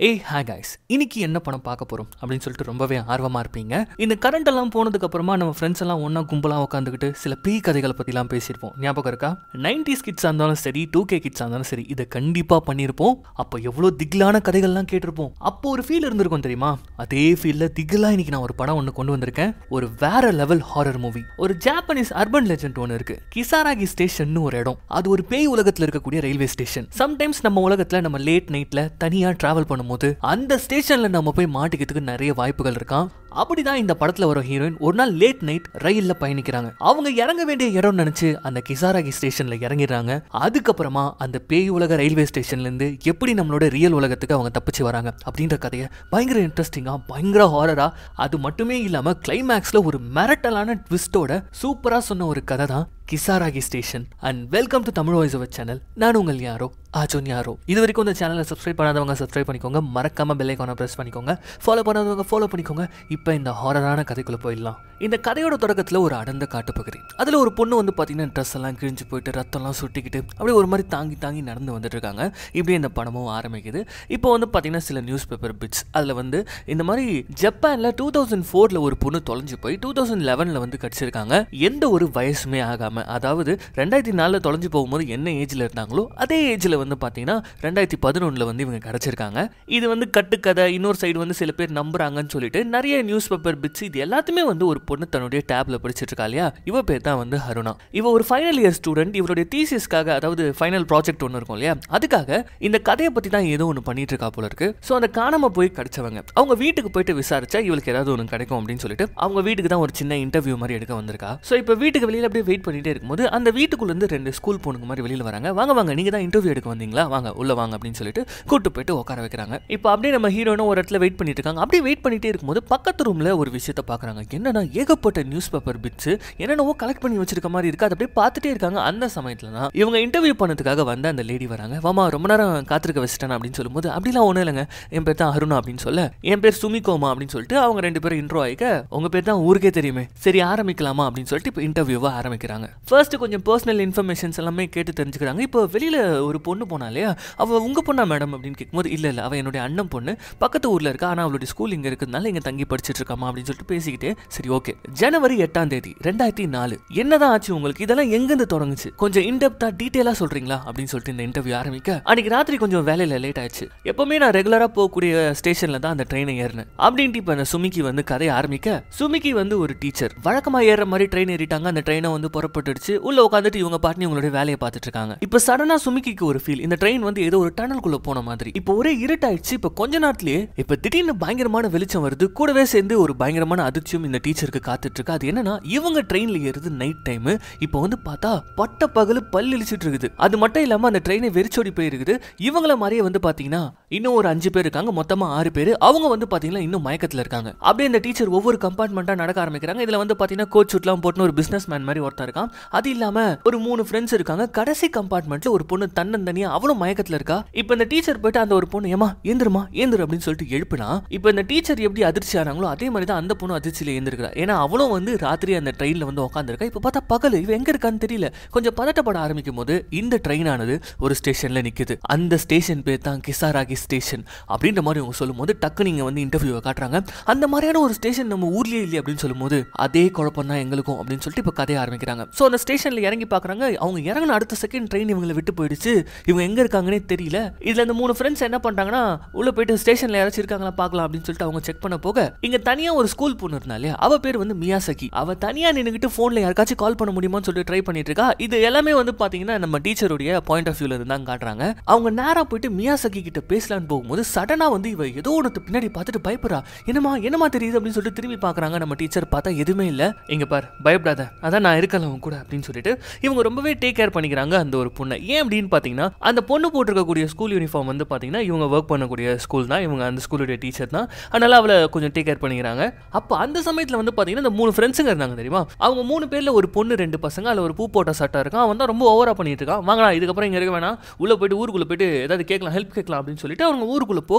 ஏய் hey guys இன்னைக்கு என்ன படம் பார்க்க போறோம் அப்படின்னு சொல்லிட்டு ரொம்பவே ஆர்வமா இருப்பீங்க இந்த கரண்ட் எல்லாம் போனதுக்கு அப்புறமா நம்ம ஃப்ரெண்ட்ஸ் எல்லாம் ஒண்ணா கும்பலா உட்காந்துக்கிட்டு சில பேய் கதைகளை பத்திலாம் பேசியிருப்போம் ஞாபகம் இருக்கா நைன்டிஸ் கிட்ஸா இருந்தாலும் சரி டூ கே கிட்ஸா இருந்தாலும் சரி இதை கண்டிப்பா பண்ணியிருப்போம் அப்போ எவ்வளோ திகிலான கதைகள்லாம் கேட்டிருப்போம் அப்போ ஒரு ஃபீல் இருந்திருக்கும் தெரியுமா அதே ஃபீல்ல திகிலா இன்னைக்கு நான் ஒரு படம் ஒன்று கொண்டு வந்திருக்கேன் ஒரு வேற லெவல் ஹாரர் மூவி ஒரு ஜாப்பனீஸ் அர்பன் லெஜெண்ட் ஒன்று இருக்கு கிசாராகி ஸ்டேஷன் ஒரு இடம் அது ஒரு பேய் உலகத்துல இருக்கக்கூடிய ரயில்வே ஸ்டேஷன் சம்டைம்ஸ் நம்ம உலகத்துல நம்ம லேட் நைட்ல தனியா டிராவல் பண்ணும்போது அந்த ஸ்டேஷன்ல நம்ம போய் மாட்டிக்கிறதுக்கு நிறைய வாய்ப்புகள் இருக்கான் அப்படிதான் இந்த படத்துல வர ஹீரோயின் ஒரு நாள் லேட் நைட் ரயில்ல பயணிக்கிறாங்க அவங்க இறங்க வேண்டிய இடம் நினைச்சு அந்த கிசாராகி ஸ்டேஷன்ல இறங்கிடுறாங்க அதுக்கப்புறமா அந்த பேய் உலக ரயில்வே ஸ்டேஷன்ல இருந்து எப்படி நம்மளோட ரியல் உலகத்துக்கு அவங்க தப்பிச்சு வராங்க அப்படின்ற கதையை பயங்கர இன்ட்ரெஸ்டிங்கா பயங்கர ஹாரரா அது மட்டுமே இல்லாம கிளைமேக்ஸ்ல ஒரு மிரட்டலான ட்விஸ்டோட சூப்பரா சொன்ன ஒரு கதை தான் Kisaragi station and welcome to Tamil voice over channel நான் உங்கள் யாரோ ஆஜோன் யாரோ இது வரைக்கும் இந்த சேனலை சப்ஸ்கிரைப் பண்ணாதவங்க சப்ஸ்கிரைப் பண்ணிக்கோங்க மறக்காம பெல் ஐக்கானை ப்ரெஸ் பண்ணிக்கோங்க ஃபாலோ பண்ணாதவங்க ஃபாலோ பண்ணிக்கோங்க இப்போ இந்த ஹாரரான கதைக்குள்ள போயிடலாம் இந்த கதையோட தொடக்கத்தில் ஒரு அடர்ந்த காட்டுப்பகுதி அதில் ஒரு பொண்ணு வந்து பார்த்தீங்கன்னா ட்ரெஸ் எல்லாம் கிழிஞ்சு போயிட்டு ரத்தம்லாம் சுட்டிக்கிட்டு அப்படியே ஒரு மாதிரி தாங்கி தாங்கி நடந்து வந்துட்டு இருக்காங்க இப்படி இந்த படமும் ஆரம்பிக்குது இப்போ வந்து பார்த்தீங்கன்னா சில நியூஸ் பேப்பர் பிட்ஸ் அதில் வந்து இந்த மாதிரி ஜப்பானில் டூ தௌசண்ட் ஃபோரில் ஒரு பொண்ணு தொலைஞ்சு போய் டூ தௌசண்ட் லெவனில் வந்து கிடச்சிருக்காங்க எந்த ஒரு வயசுமே ஆகாமல் அதாவது ரெண்டாயிரத்தி நாலில் தொலைஞ்சு போகும்போது என்ன ஏஜில் இருந்தாங்களோ அதே ஏஜில் வந்து பார்த்தீங்கன்னா ரெண்டாயிரத்தி பதினொன்றில் வந்து இவங்க கிடச்சிருக்காங்க இது வந்து கட்டுக்கதை இன்னொரு சைடு வந்து சில பேர் நம்புறாங்கன்னு சொல்லிட்டு நிறைய நியூஸ் பேப்பர் பிட்ஸ் இது எல்லாத்தையுமே வந்து ஒரு பொண்ணு தன்னுடைய டேப்ல படிச்சிட்டு இருக்கா இல்லையா இவ பேர் தான் வந்து அருணா இவ ஒரு ஃபைனல் இயர் ஸ்டூடெண்ட் இவருடைய தீசிஸ்க்காக அதாவது ஃபைனல் ப்ராஜெக்ட் ஒன்று இருக்கும் இல்லையா அதுக்காக இந்த கதையை பற்றி தான் ஏதோ ஒன்று பண்ணிட்டு இருக்கா போல இருக்கு ஸோ அந்த காணாம போய் கிடைச்சவங்க அவங்க வீட்டுக்கு போயிட்டு விசாரிச்சா இவளுக்கு ஏதாவது ஒன்று கிடைக்கும் அப்படின்னு சொல்லிட்டு அவங்க வீட்டுக்கு தான் ஒரு சின்ன இன்டர்வியூ மாதிரி எடுக்க வந்திருக்கா ஸோ இப்போ வீட்டுக்கு வெளியில் அப்படியே வெயிட் பண்ணிட்டே இருக்கும்போது அந்த வீட்டுக்குள்ள இருந்து ரெண்டு ஸ்கூல் பொண்ணுங்க மாதிரி வெளியில் வராங்க வாங்க வாங்க நீங்க தான் இன்டர்வியூ எடுக்க வந்தீங்களா வாங்க உள்ள வாங்க அப்படின்னு சொல்லிட்டு கூட்டு போயிட்டு உட்கார வைக்கிறாங்க இப்போ அப்படியே நம்ம ஹீரோனும் ஒரு இடத்துல வெயிட் பண்ணிட்டு இருக்காங்க அப்படியே வெயிட் பண்ணிட்டே இருக்கும்போது பக்கத்து ரூம்ல ஒரு விஷயத்தை பார்க்குறாங்க என்னன்னா ஏகப்பட்ட நியூஸ் பேப்பர் பிட்ஸ் என்னென்னவோ கலெக்ட் பண்ணி வச்சிருக்க மாதிரி இருக்கு அதை அப்படியே பார்த்துட்டே இருக்காங்க அந்த சமயத்துல தான் இவங்க இன்டர்வியூ பண்ணதுக்காக வந்த அந்த லேடி வராங்க வாமா ரொம்ப நேரம் காத்திருக்க வச்சுட்டேன் அப்படின்னு சொல்லும்போது அப்படிலாம் ஒன்றும் இல்லைங்க என் பேர் தான் அருணா அப்படின்னு சொல்ல என் பேர் சுமிகோமா அப்படின்னு சொல்லிட்டு அவங்க ரெண்டு பேரும் இன்ட்ரோ ஆயிக்க உங்க பேர் தான் ஊருக்கே தெரியுமே சரி ஆரம்பிக்கலாமா அப்படின்னு சொல்லிட்டு இப்போ இன்டர்வியூவை ஆரம்பிக்கிறாங்க ஃபர்ஸ்ட் கொஞ்சம் பர்சனல் இன்ஃபர்மேஷன்ஸ் எல்லாமே கேட்டு தெரிஞ்சுக்கிறாங்க இப்போ வெளியில ஒரு பொண்ணு போனா இல்லையா அவ உங்க பொண்ணா மேடம் அப்படின்னு கேட்கும்போது இல்ல இல்ல அவ என்னுடைய அண்ணன் பொண்ணு பக்கத்து ஊர்ல இருக்கா ஆனா அவளுடைய ஸ்கூல் இங்க இருக்கிறதுனால இங்க தங்கி படிச்சிட்டு இருக்காமா அப்படின்னு சொல்லிட்டு பேசிக்கிட்டே சரி ஓகே ஜனவரி எட்டாம் தேதி ரெண்டாயிரத்தி நாலு என்னதான் ஆச்சு உங்களுக்கு இதெல்லாம் எங்கிருந்து தொடங்குச்சு கொஞ்சம் இன்டெப்தா டீட்டெயிலா சொல்றீங்களா அப்படின்னு சொல்லிட்டு இந்த இன்டர்வியூ ஆரம்பிக்க அன்னைக்கு ராத்திரி கொஞ்சம் வேலையில லேட் ஆயிடுச்சு எப்பவுமே நான் ரெகுலரா போகக்கூடிய ஸ்டேஷன்ல தான் அந்த ட்ரெயினை ஏறினேன் அப்படின்ட்டு இப்ப அந்த சுமிக்கு வந்து கதையை ஆரம்பிக்க சுமிக்கு வந்து ஒரு டீச்சர் வழக்கமா ஏற மாதிரி ட்ரெயின் ஏறிட்டாங்க அந்த ட்ரெயினை வந்து புறப்பட்டுடுச்சு உள்ள உட்காந்துட்டு இவங்க பாட்டு இவங்களுடைய வேலையை பார்த்துட்டு இருக்காங்க இப்ப சடனா சுமிக்கிக்கு ஒரு ஃபீல் இந்த ட்ரெயின் வந்து ஏதோ ஒரு டனலுக்குள்ள போன மாதிரி இப்போ ஒரே இருட்டாயிடுச்சு இப்ப கொஞ்ச நேரத்திலேயே இப்ப திடீர்னு பயங்கரமான வெளிச்சம் வருது கூடவே சேர்ந்து ஒரு பயங்கரமான அதிர்ச்சியும் இந்த டீச்சருக்கு காத்துட்டு இருக்கு அது என்னன்னா இவங்க ட்ரெயின்ல ஏறுது நைட் டைம் இப்போ வந்து பார்த்தா பட்ட பகல் பல் இழிச்சிட்டு இருக்குது அது மட்டும் இல்லாம அந்த ட்ரெயினை வெறிச்சோடி போயிருக்குது இவங்கள மாதிரியே வந்து பாத்தீங்கன்னா இன்னும் ஒரு அஞ்சு பேர் இருக்காங்க மொத்தமா ஆறு பேர் அவங்க வந்து பாத்தீங்கன்னா இன்னும் மயக்கத்துல இருக்காங்க அப்படியே இந்த டீச்சர் ஒவ்வொரு கம்பார்ட்மெண்ட்டா நடக்க ஆரம்பிக்கிறாங்க இதுல வந்து பாத்தீங்கன்னா கோட் சுட்லாம் போட்டு ஒரு பிசினஸ் மேன் மாதிரி ஒருத்தர் இருக்கான் அது இல்லாம ஒரு மூணு ஃப்ரெண்ட்ஸ் இருக்காங்க கடைசி கம்பார்ட்மெண்ட்ல ஒரு பொண்ணு தன்னந்தனியா அவளும் மயக்கத்துல இருக்கா இப்போ இந்த டீச்சர் போயிட்டு அந்த ஒரு பொண்ணு ஏமா ஏந்திரமா ஏந்திரு அப்படின்னு சொல்லிட்டு எழுப்பினா இப்போ இந்த டீச்சர் எப்படி அதிர்ச்சி ஆனாங்களோ அதே மாதிரி தான் அந்த பொண்ணு அதிர்ச்சியில ஏந்திருக்கிறா ஏன்னா அவளும் வந்து ராத்திரி அந்த ட்ரெயின்ல வந்து உட்காந்துருக்கா இப்போ பார்த்தா பகல் இவ எங்க இருக்கான்னு தெரியல கொஞ்சம் பதட்டப்பட ஆரம்பிக்கும் போது இந்த ட்ரெயின் ஆனது ஒரு ஸ்டேஷன்ல நிக்குது அந்த ஸ்டேஷன் பேர் தான் கிசாராகி ஸ்டேஷன் அப்படின்ற மாதிரி அவங்க சொல்லும் போது டக்கு நீங்க வந்து இன்டர்வியூவை காட்டுறாங்க அந்த மாதிரியான ஒரு ஸ்டேஷன் நம்ம ஊர்லயே இல்லையே அப்படின்னு சொல்லும்போது அதே குழப்பம் தான் எங்களுக்கும் அப்படின்னு சொல்லிட்டு இப்போ கதையை ஆரம்பிக்கிறாங்க ஸோ அந்த ஸ்டேஷன்ல இறங்கி பார்க்குறாங்க அவங்க இறங்கின அடுத்த செகண்ட் ட்ரெயின் இவங்களை விட்டு போயிடுச்சு இவங்க எங்க இருக்காங்கன்னே தெரியல இதுல இந்த மூணு ஃப்ரெண்ட்ஸ் என்ன பண்றாங்கன்னா உள்ள போயிட்டு ஸ்டேஷன்ல யாராச்சும் இருக்காங்களா பார்க்கலாம் அப்படின்னு சொல்லிட்டு அவங்க செக் பண்ண போக இங்க தனியா ஒரு ஸ்கூல் பொண்ணு இருந்தா இல்லையா அவ பேர் வந்து மியாசகி அவ தனியா நின்னுகிட்டு போன்ல யாருக்காச்சும் கால் பண்ண முடியுமான்னு சொல்லிட்டு ட்ரை பண்ணிட்டு இருக்கா இது எல்லாமே வந்து பாத்தீங்கன்னா நம்ம டீச்சருடைய பாயிண்ட் ஆஃப் வியூல இருந்தாங்க காட்டுறாங்க அவங்க நேரா போயிட்டு மியாசகி கிட்ட பேசலான்னு போகும்போது சடனா வந்து இவ ஏதோ ஒன்று பின்னாடி பார்த்துட்டு பயப்படுறா என்னமா என்னமா தெரியுது அப்படின்னு சொல்லிட்டு திரும்பி பார்க்கறாங்க நம்ம டீச்சர் பார்த்தா எதுவுமே இல்ல இங்க பார் பயப்படாத அதான் நான் இருக்கல உன் கூட அப்படின்னு சொல்லிட்டு இவங்க ரொம்பவே டேக் கேர் பண்ணிக்கிறாங்க அந்த ஒரு பொண்ணை ஏன் அப்படின்னு பாத்தீங்கன்னா அந்த பொண்ணு போட்டிருக்கக்கூடிய ஸ்கூல் யூனிஃபார்ம் வந்து பாத்தீங்கன்னா இவங்க ஒர்க் பண்ணக்கூடிய ஸ்கூல் தான் இவங்க அந்த ஸ்கூலுடைய டீச்சர் தான் அதனால அவளை கொஞ்சம் டேக் கேர் பண்ணிக்கிறாங்க அப்போ அந்த சமயத்தில் வந்து பாத்தீங்கன்னா இந்த மூணு ஃப்ரெண்ட்ஸுங்க இருந்தாங்க தெரியுமா அவங்க மூணு பேர்ல ஒரு பொண்ணு ரெண்டு பசங்க அதில் ஒரு பூ போட்ட சட்டை இருக்கான் அவன் தான் ரொம்ப ஓவரா பண்ணிட்டு இருக்கான் வாங்கலாம் இதுக்கப்புறம் இங்க இருக்க வேணாம் உள்ள போயிட்டு ஊருக்குள்ள போயிட்டு ஏதாவது கேட்கலாம் ஹெல்ப் கேட்கலாம் அப்படின்னு சொல்லிட்டு அவங்க ஊருக்குள்ள போக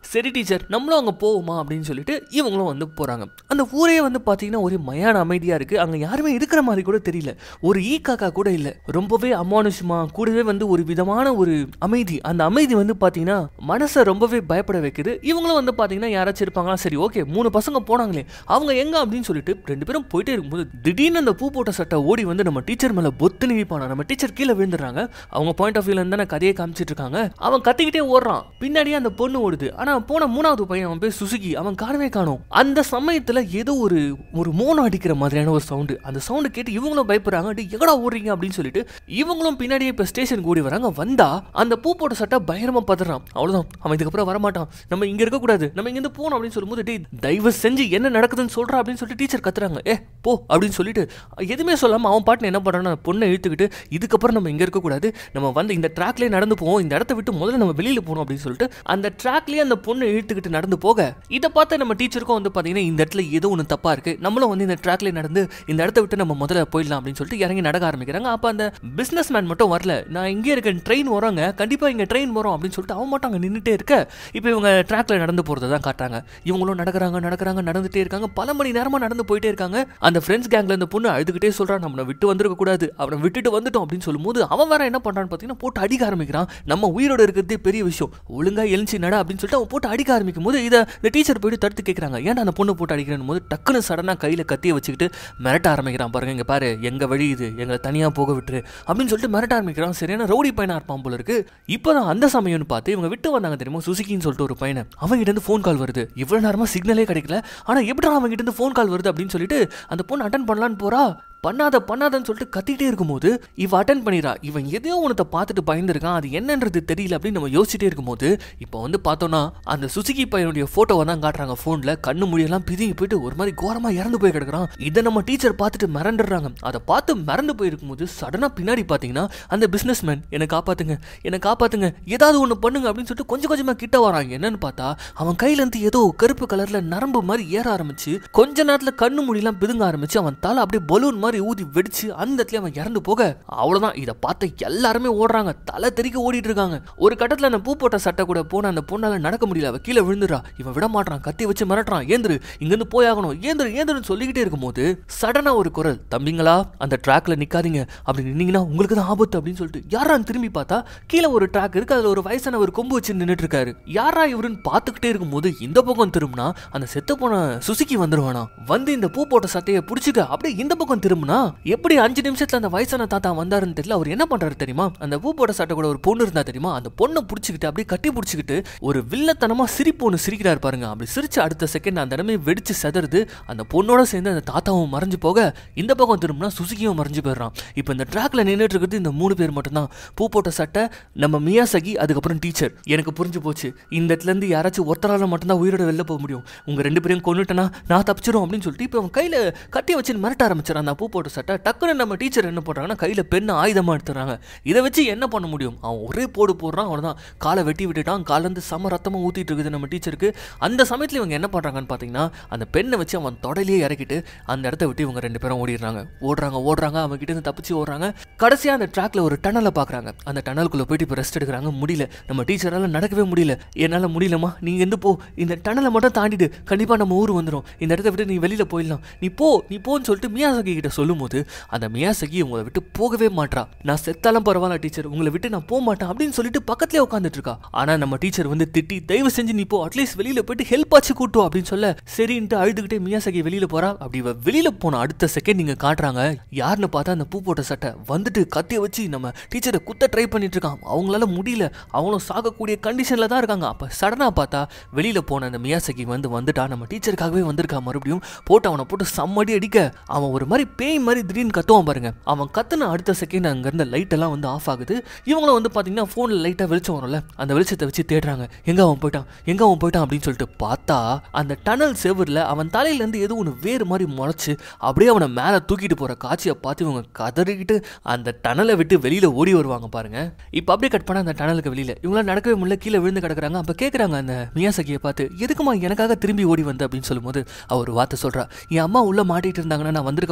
சரி டீச்சர் நம்மளும் அங்கே போவோமா அப்படின்னு சொல்லிட்டு இவங்களும் வந்து போகிறாங்க அந்த ஊரே வந்து பார்த்தீங்கன்னா ஒரே மயான அமைதியாக இருக்குது அங்கே யாருமே இருக்கிற மாதிரி கூட தெரியல ஒரு ஈ காக்கா கூட இல்லை ரொம்பவே அமானுஷமா கூடவே வந்து ஒரு விதமான ஒரு அமைதி அந்த அமைதி வந்து பார்த்தீங்கன்னா மனசை ரொம்பவே பயப்பட வைக்குது இவங்களும் வந்து பார்த்தீங்கன்னா யாராச்சும் இருப்பாங்களா சரி ஓகே மூணு பசங்க போனாங்களே அவங்க எங்க அப்படின்னு சொல்லிட்டு ரெண்டு பேரும் போயிட்டே இருக்கும்போது திடீர்னு அந்த பூ போட்ட சட்டை ஓடி வந்து நம்ம டீச்சர் மேல பொத்து நிற்பானா நம்ம டீச்சர் கீழே விழுந்துடுறாங்க அவங்க பாயிண்ட் ஆஃப் வியூல இருந்து தானே கதையை காமிச்சிட்டு இருக்காங்க அவன் கத்திக்கிட்டே ஓடுறான் பின்னாடியே அந்த பொண்ணு ஓடுது ஆனா போன மூணாவது பையன் அவன் பேர் சுசுகி அவன் காணவே காணும் அந்த சமயத்துல ஏதோ ஒரு ஒரு மோனம் அடிக்கிற மாதிரியான ஒரு சவுண்டு அந்த சவுண்டு கேட்டு இவங்களும் பயப்படுறாங்க "டேய், எங்கடா ஓடுறீங்க அப்படின்னு சொல்லிட்டு இவங்களும் பின்னாடியே இப்போ ஸ்டேஷனுக்கு ஓடி வராங்க வந்தா அந்த பூ போட்ட சட்டை பயங்கரமா பதறான் அவ்வளவுதான் அவன் இதுக்கப்புறம் வரமாட்டான் நம்ம இங்க இருக்க கூடாது நம்ம இங்க இருந்து போகணும் அப்படின்னு சொல்லும்போது டேய் தயவு செஞ்சு என்ன நடக்குதுன்னு சொல்றா அப்படின்னு சொல்லிட்டு டீச்சர் கத்துறாங்க ஏ போ அப்படின்னு சொல்லிட்டு எதுவுமே சொல்லாம அவன் பாட்டுன்னு என்ன பண்றான்னா அந்த பொண்ணை இழுத்துக்கிட்டு இதுக்கப்புறம் நம்ம இங்க இருக்க கூடாது நம்ம வந்து இந்த ட்ராக்லயே நடந்து போவோம் இந்த இடத்த விட்டு முதல்ல நம்ம வெளியில போகணும் அப்படின்னு சொல்லிட்டு அந்த ட்ராக்லயே அந்த பொண்ணை இழுத்துக்கிட்டு நடந்து போக இதை பார்த்து நம்ம டீச்சருக்கும் வந்து பாத்தீங்கன்னா இந்த இடத்துல ஏதோ ஒன்று தப்பா இருக்கு நம்மளும் வந்து இந்த ட்ராக்லயே நடந்து இந்த இடத்த விட்டு நம்ம முதல்ல போயிடலாம் அப்படின்னு சொல்லிட்டு இறங்கி நடக்க ஆரம்பிக்கிறாங்க அப்ப அந்த பிசினஸ் மேன் மட்டும் வரல நான் இங்கே இருக்கேன் ட்ரெயின் வராங்க கண்டிப்பா இங்க ட்ரெயின் வரும் அப்படின்னு சொல்லிட்டு அவன் மட்டும் அங்க நின்றுட்டே இருக்க இப்போ இவங்க ட்ராக்ல நடந்து போறதை தான் காட்டுறாங்க இவங்களும் நடக்கிறாங்க நடக்கிறாங்க நடந்துட்டே இருக்காங்க பல மணி நேரமா நடந்து போயிட்டே இருக்காங்க அந்த ஃப்ரெண்ட்ஸ் கேங்ல இந்த பொண்ணு அழுதுகிட்டே சொல்றான் நம்மளை விட்டு வந்திருக்க கூடாது அவனை விட்டுட்டு வந்துட்டோம் அப்படின்னு சொல்லும்போது அவன் வேற என்ன பண்றான்னு பார்த்தீங்கன்னா போட்டு அடிக்க ஆரம்பிக்கிறான் நம்ம உயிரோட இருக்கிறதே பெரிய விஷயம் ஒழுங்கா எழுச்சி நட அப்படின்னு சொல்லிட்டு அவன் போட்டு அடிக்க ஆரம்பிக்கும் போது இதை இந்த டீச்சர் போயிட்டு தடுத்து கேட்குறாங்க ஏன்டா அந்த பொண்ணு போட்டு அடிக்கிறேன் போது டக்குன்னு சடனாக கையில் கத்தியை வச்சுக்கிட்டு மிரட்ட ஆரம்பிக்கிறான் பாருங்க இங்க பாரு எங்க வழி இது எங்களை தனியாக போக விட்டுரு அப்படின்னு சொல்லிட்டு மிரட்ட ஆரம்பிக்கிறான் சரியான ரவுடி பையனா இருப்பான் போல இருக்கு இப்போதான் அந்த சமயம்னு பார்த்து இவங்க விட்டு வந்தாங்க தெரியுமா சுசுகின்னு சொல்லிட்டு ஒரு பையனை அவங்ககிட்ட இருந்து ஃபோன் கால் வருது இவ்வளவு நேரமா சிக்னலே கிடைக்கல ஆனா எப்படி அவங்ககிட்ட இருந்து ஃபோன் கால் வருது அப்படின்னு சொல்லிட்டு அந்த பொண்ணு அட்டன் பண்ணலான்னு போறா பண்ணாத பண்ணாதன்னு சொல்லிட்டு கத்திட்டே இருக்கும்போது இவ அட்டன் பண்ணிடுறா இவன் எதையோ உனத்தை பார்த்துட்டு பயந்துருக்கான் அது என்னன்றது தெரியல அப்படின்னு நம்ம யோசிச்சுட்டே இருக்கும்போது இப்போ வந்து பார்த்தோம்னா அந்த சுசுகி பையனுடைய போட்டோவை தான் காட்டுறாங்க ஃபோனில் கண்ணு முடியெல்லாம் பிதுங்கி போயிட்டு ஒரு மாதிரி கோரமா இறந்து போய் கிடக்குறான் இதை நம்ம டீச்சர் பார்த்துட்டு மிரண்டுறாங்க அதை பார்த்து மிரண்டு போயிருக்கும்போது சடனாக பின்னாடி பார்த்தீங்கன்னா அந்த பிஸ்னஸ் மேன் என்னை காப்பாத்துங்க என்னை காப்பாத்துங்க ஏதாவது ஒன்று பண்ணுங்க அப்படின்னு சொல்லிட்டு கொஞ்சம் கொஞ்சமாக கிட்ட வராங்க என்னன்னு பார்த்தா அவன் கையில இருந்து ஏதோ கருப்பு கலர்ல நரம்பு மாதிரி ஏற ஆரம்பிச்சு கொஞ்ச நேரத்துல கண்ணு முடியெல்லாம் பிதுங்க ஆரம்பிச்சு அவன் தலை அப்படியே பலூன் மாதிரி ஊதி வெடிச்சு அந்த இடத்துல அவன் இறந்து போக அவ்வளவுதான் இதை பார்த்து எல்லாருமே ஓடுறாங்க தலை தெறிக்க ஓடிட்டு இருக்காங்க ஒரு கட்டத்துல அந்த பூ போட்ட சட்டை கூட போன அந்த பொண்ணால நடக்க முடியல அவ கீழே விழுந்துடுறா இவன் விட மாட்டான் கத்தி வச்சு மிரட்டுறான் ஏந்திரு இங்கிருந்து போயாகணும் ஏந்திரு ஏந்திருன்னு சொல்லிக்கிட்டே இருக்கும்போது சடனா ஒரு குரல் தம்பிங்களா அந்த ட்ராக்ல நிக்காதீங்க அப்படி நின்னீங்கன்னா உங்களுக்கு தான் ஆபத்து அப்படின்னு சொல்லிட்டு யாரான்னு திரும்பி பார்த்தா கீழே ஒரு ட்ராக் இருக்கு அதுல ஒரு வயசான ஒரு கொம்பு வச்சு நின்னுட்டு இருக்காரு யாரா இவருன்னு பார்த்துக்கிட்டே இருக்கும்போது இந்த பக்கம் திரும்பினா அந்த செத்து போன சுசுக்கி வந்துருவானா வந்து இந்த பூ போட்ட சட்டையை பிடிச்சிக்க அப்படியே இந்த பக்கம் திரும்பினா எப்படி அஞ்சு நிமிஷத்துல அந்த வயசான தாத்தா வந்தாருன்னு தெரியல அவர் என்ன பண்றாரு தெரியுமா அந்த பூ போட்ட சட்டை கூட ஒரு பொண்ணு இருந்தா தெரியுமா அந்த பொண்ணை பிடிச்சிக்கிட்டு அப்படியே கட்டி பிடிச்சிக்கிட்டு ஒரு வில்லத்தனமா சிரிப்பு ஒன்று சிரிக்கிறாரு பாருங்க அப்படி சிரிச்ச அடுத்த செகண்ட் அந்த இடமே வெடிச்சு செதறுது அந்த பொண்ணோட சேர்ந்து அந்த தாத்தாவும் மறைஞ்சு போக இந்த பக்கம் திரும்பினா சுசுகியும் மறைஞ்சு போயிடுறான் இப்போ இந்த ட்ராக்ல நின்றுட்டு இருக்கிறது இந்த மூணு பேர் மட்டும்தான் பூ போட்ட சட்டை நம்ம மியாசகி அதுக்கப்புறம் டீச்சர் எனக்கு புரிஞ்சு போச்சு இந்த இடத்துல இருந்து யாராச்சும் ஒருத்தரால மட்டும்தான் உயிரோட வெளில போக முடியும் உங்க ரெண்டு பேரையும் கொண்டுட்டனா நான் தப்பிச்சிரும் அப்படின்னு சொல்லிட்டு இப்போ அவன் கையில கட்டி வச்சு மிரட்ட ஆரம்பிச்சிடான் அந்த பூ போட்ட சட்டை டக்குன்னு நம்ம டீச்சர் என்ன பண்றாங்கன்னா கையில பெண்ணை ஆயுதமா எடுத்துறாங்க இதை வச்சு என்ன பண்ண முடியும் அவன் ஒரே போடு போடுறான் அவ்வளவுதான் காலை வெட்டி விட்டுட்டான் கால்ல இருந்து சம ரத்தமா ஊத்திட்டு இருக்குது நம்ம டீச்சருக்கு அந்த சமயத்துல இவங்க என்ன பண்றாங்கன்னு பாத்தீங்கன்னா அந்த பெண்ணை வச்சு அவன் தொடலையே இறக்கிட்டு அந்த இடத்த விட்டு இவங்க ரெண்டு பேரும் ஓடிடுறாங்க ஓடுறாங்க ஓடுறாங்க அவங்க கிட்ட இருந்து தப்பிச்சு ஓடுறாங்க கடைசியா அந்த ட்ராக்ல ஒரு டனலை பாக்குறாங்க அந்த டனலுக்குள்ள போயிட்டு இப்போ ரெஸ்ட் எடுக்கிறாங்க முடியல நம்ம டீச்சரால நடக்கவே முடியல என்னால முடியலமா நீங்க எந்த போ இந்த டனலை மட்டும் தாண்டிடு கண்டிப்பா நம்ம ஊர் வந்துடும் இந்த இடத்த விட்டு நீ வெளியில போயிடலாம் நீ போ நீ போன்னு சொல்லிட்டு மியாசகி கிட்ட சொல்லும்போது அந்த மியாசகி உங்களை விட்டு போகவே மாட்றா நான் செத்தாலும் பரவாயில்ல டீச்சர் உங்களை விட்டு நான் போக மாட்டேன் அப்படின்னு சொல்லிட்டு பக்கத்துலயே உட்காந்துட்டு இருக்கா ஆனா நம்ம டீச்சர் வந்து திட்டி தயவு செஞ்சு நீ போ அட்லீஸ்ட் வெளியில போயிட்டு ஹெல்ப் ஆச்சு கூட்டும் அப்படின்னு சொல்ல சரின்ட்டு அழுதுகிட்டே மியாசகி வெளியில போறா அப்படி இவ வெளியில போன அடுத்த செகண்ட் நீங்க காட்டுறாங்க யாருன்னு பார்த்தா அந்த பூ போட்ட சட்டை வந்துட்டு கத்திய வச்சு நம்ம டீச்சரை குத்த ட்ரை பண்ணிட்டு இருக்கான் அவங்களால முடியல அவங்களும் சாகக்கூடிய கண்டிஷன்ல தான் இருக்காங்க அப்ப சடனா பார்த்தா வெளியில போன அந்த மியாசகி வந்து வந்துட்டா நம்ம டீச்சருக்காகவே வந்திருக்கா மறுபடியும் போட்டு அவனை போட்டு சம்மடி அடிக்க அவன் ஒரு மாதிரி பேய் மாதிரி திடீர்னு கத்துவான் பாருங்க அவன் கத்துன அடுத்த செகண்ட் அங்க இருந்த லைட் எல்லாம் வந்து ஆஃப் ஆகுது இவங்களும் வந்து பாத்தீங்கன்னா போன்ல லைட்டா வெளிச்சம் வரும்ல அந்த வெளிச்சத்தை வச்சு தேடுறாங்க எங்க அவன் போயிட்டான் எங்க அவன் போயிட்டான் அப்படின்னு சொல்லிட்டு பார்த்தா அந்த டனல் செவுர்ல அவன் தலையில இருந்து ஏதோ ஒன்று வேறு மாதிரி முளைச்சு அப்படியே அவனை மேல தூக்கிட்டு போற காட்சியை பார்த்து இவங்க கதறிக்கிட்டு அந்த டனலை விட்டு வெளியில ஓடி வருவாங்க பாருங்க இப்போ அப்படியே கட் பண்ண அந்த டனலுக்கு வெளியில இவங்களால நடக்கவே முடியல கீழே விழுந்து கிடக்குறாங்க அப்ப கேக்குறாங்க அந்த மியாசகியை பார்த்து எதுக்குமா எனக்காக திரும்பி ஓடி வந்த அப்படின்னு சொல்லும்போது அவர் ஒரு வார்த்தை சொல்றா என் அம்மா உள்ள மாட்டிட்டு இருந்தாங்கன்னா நான் வந்திருக்க மாட்டேனா அப்படின்னு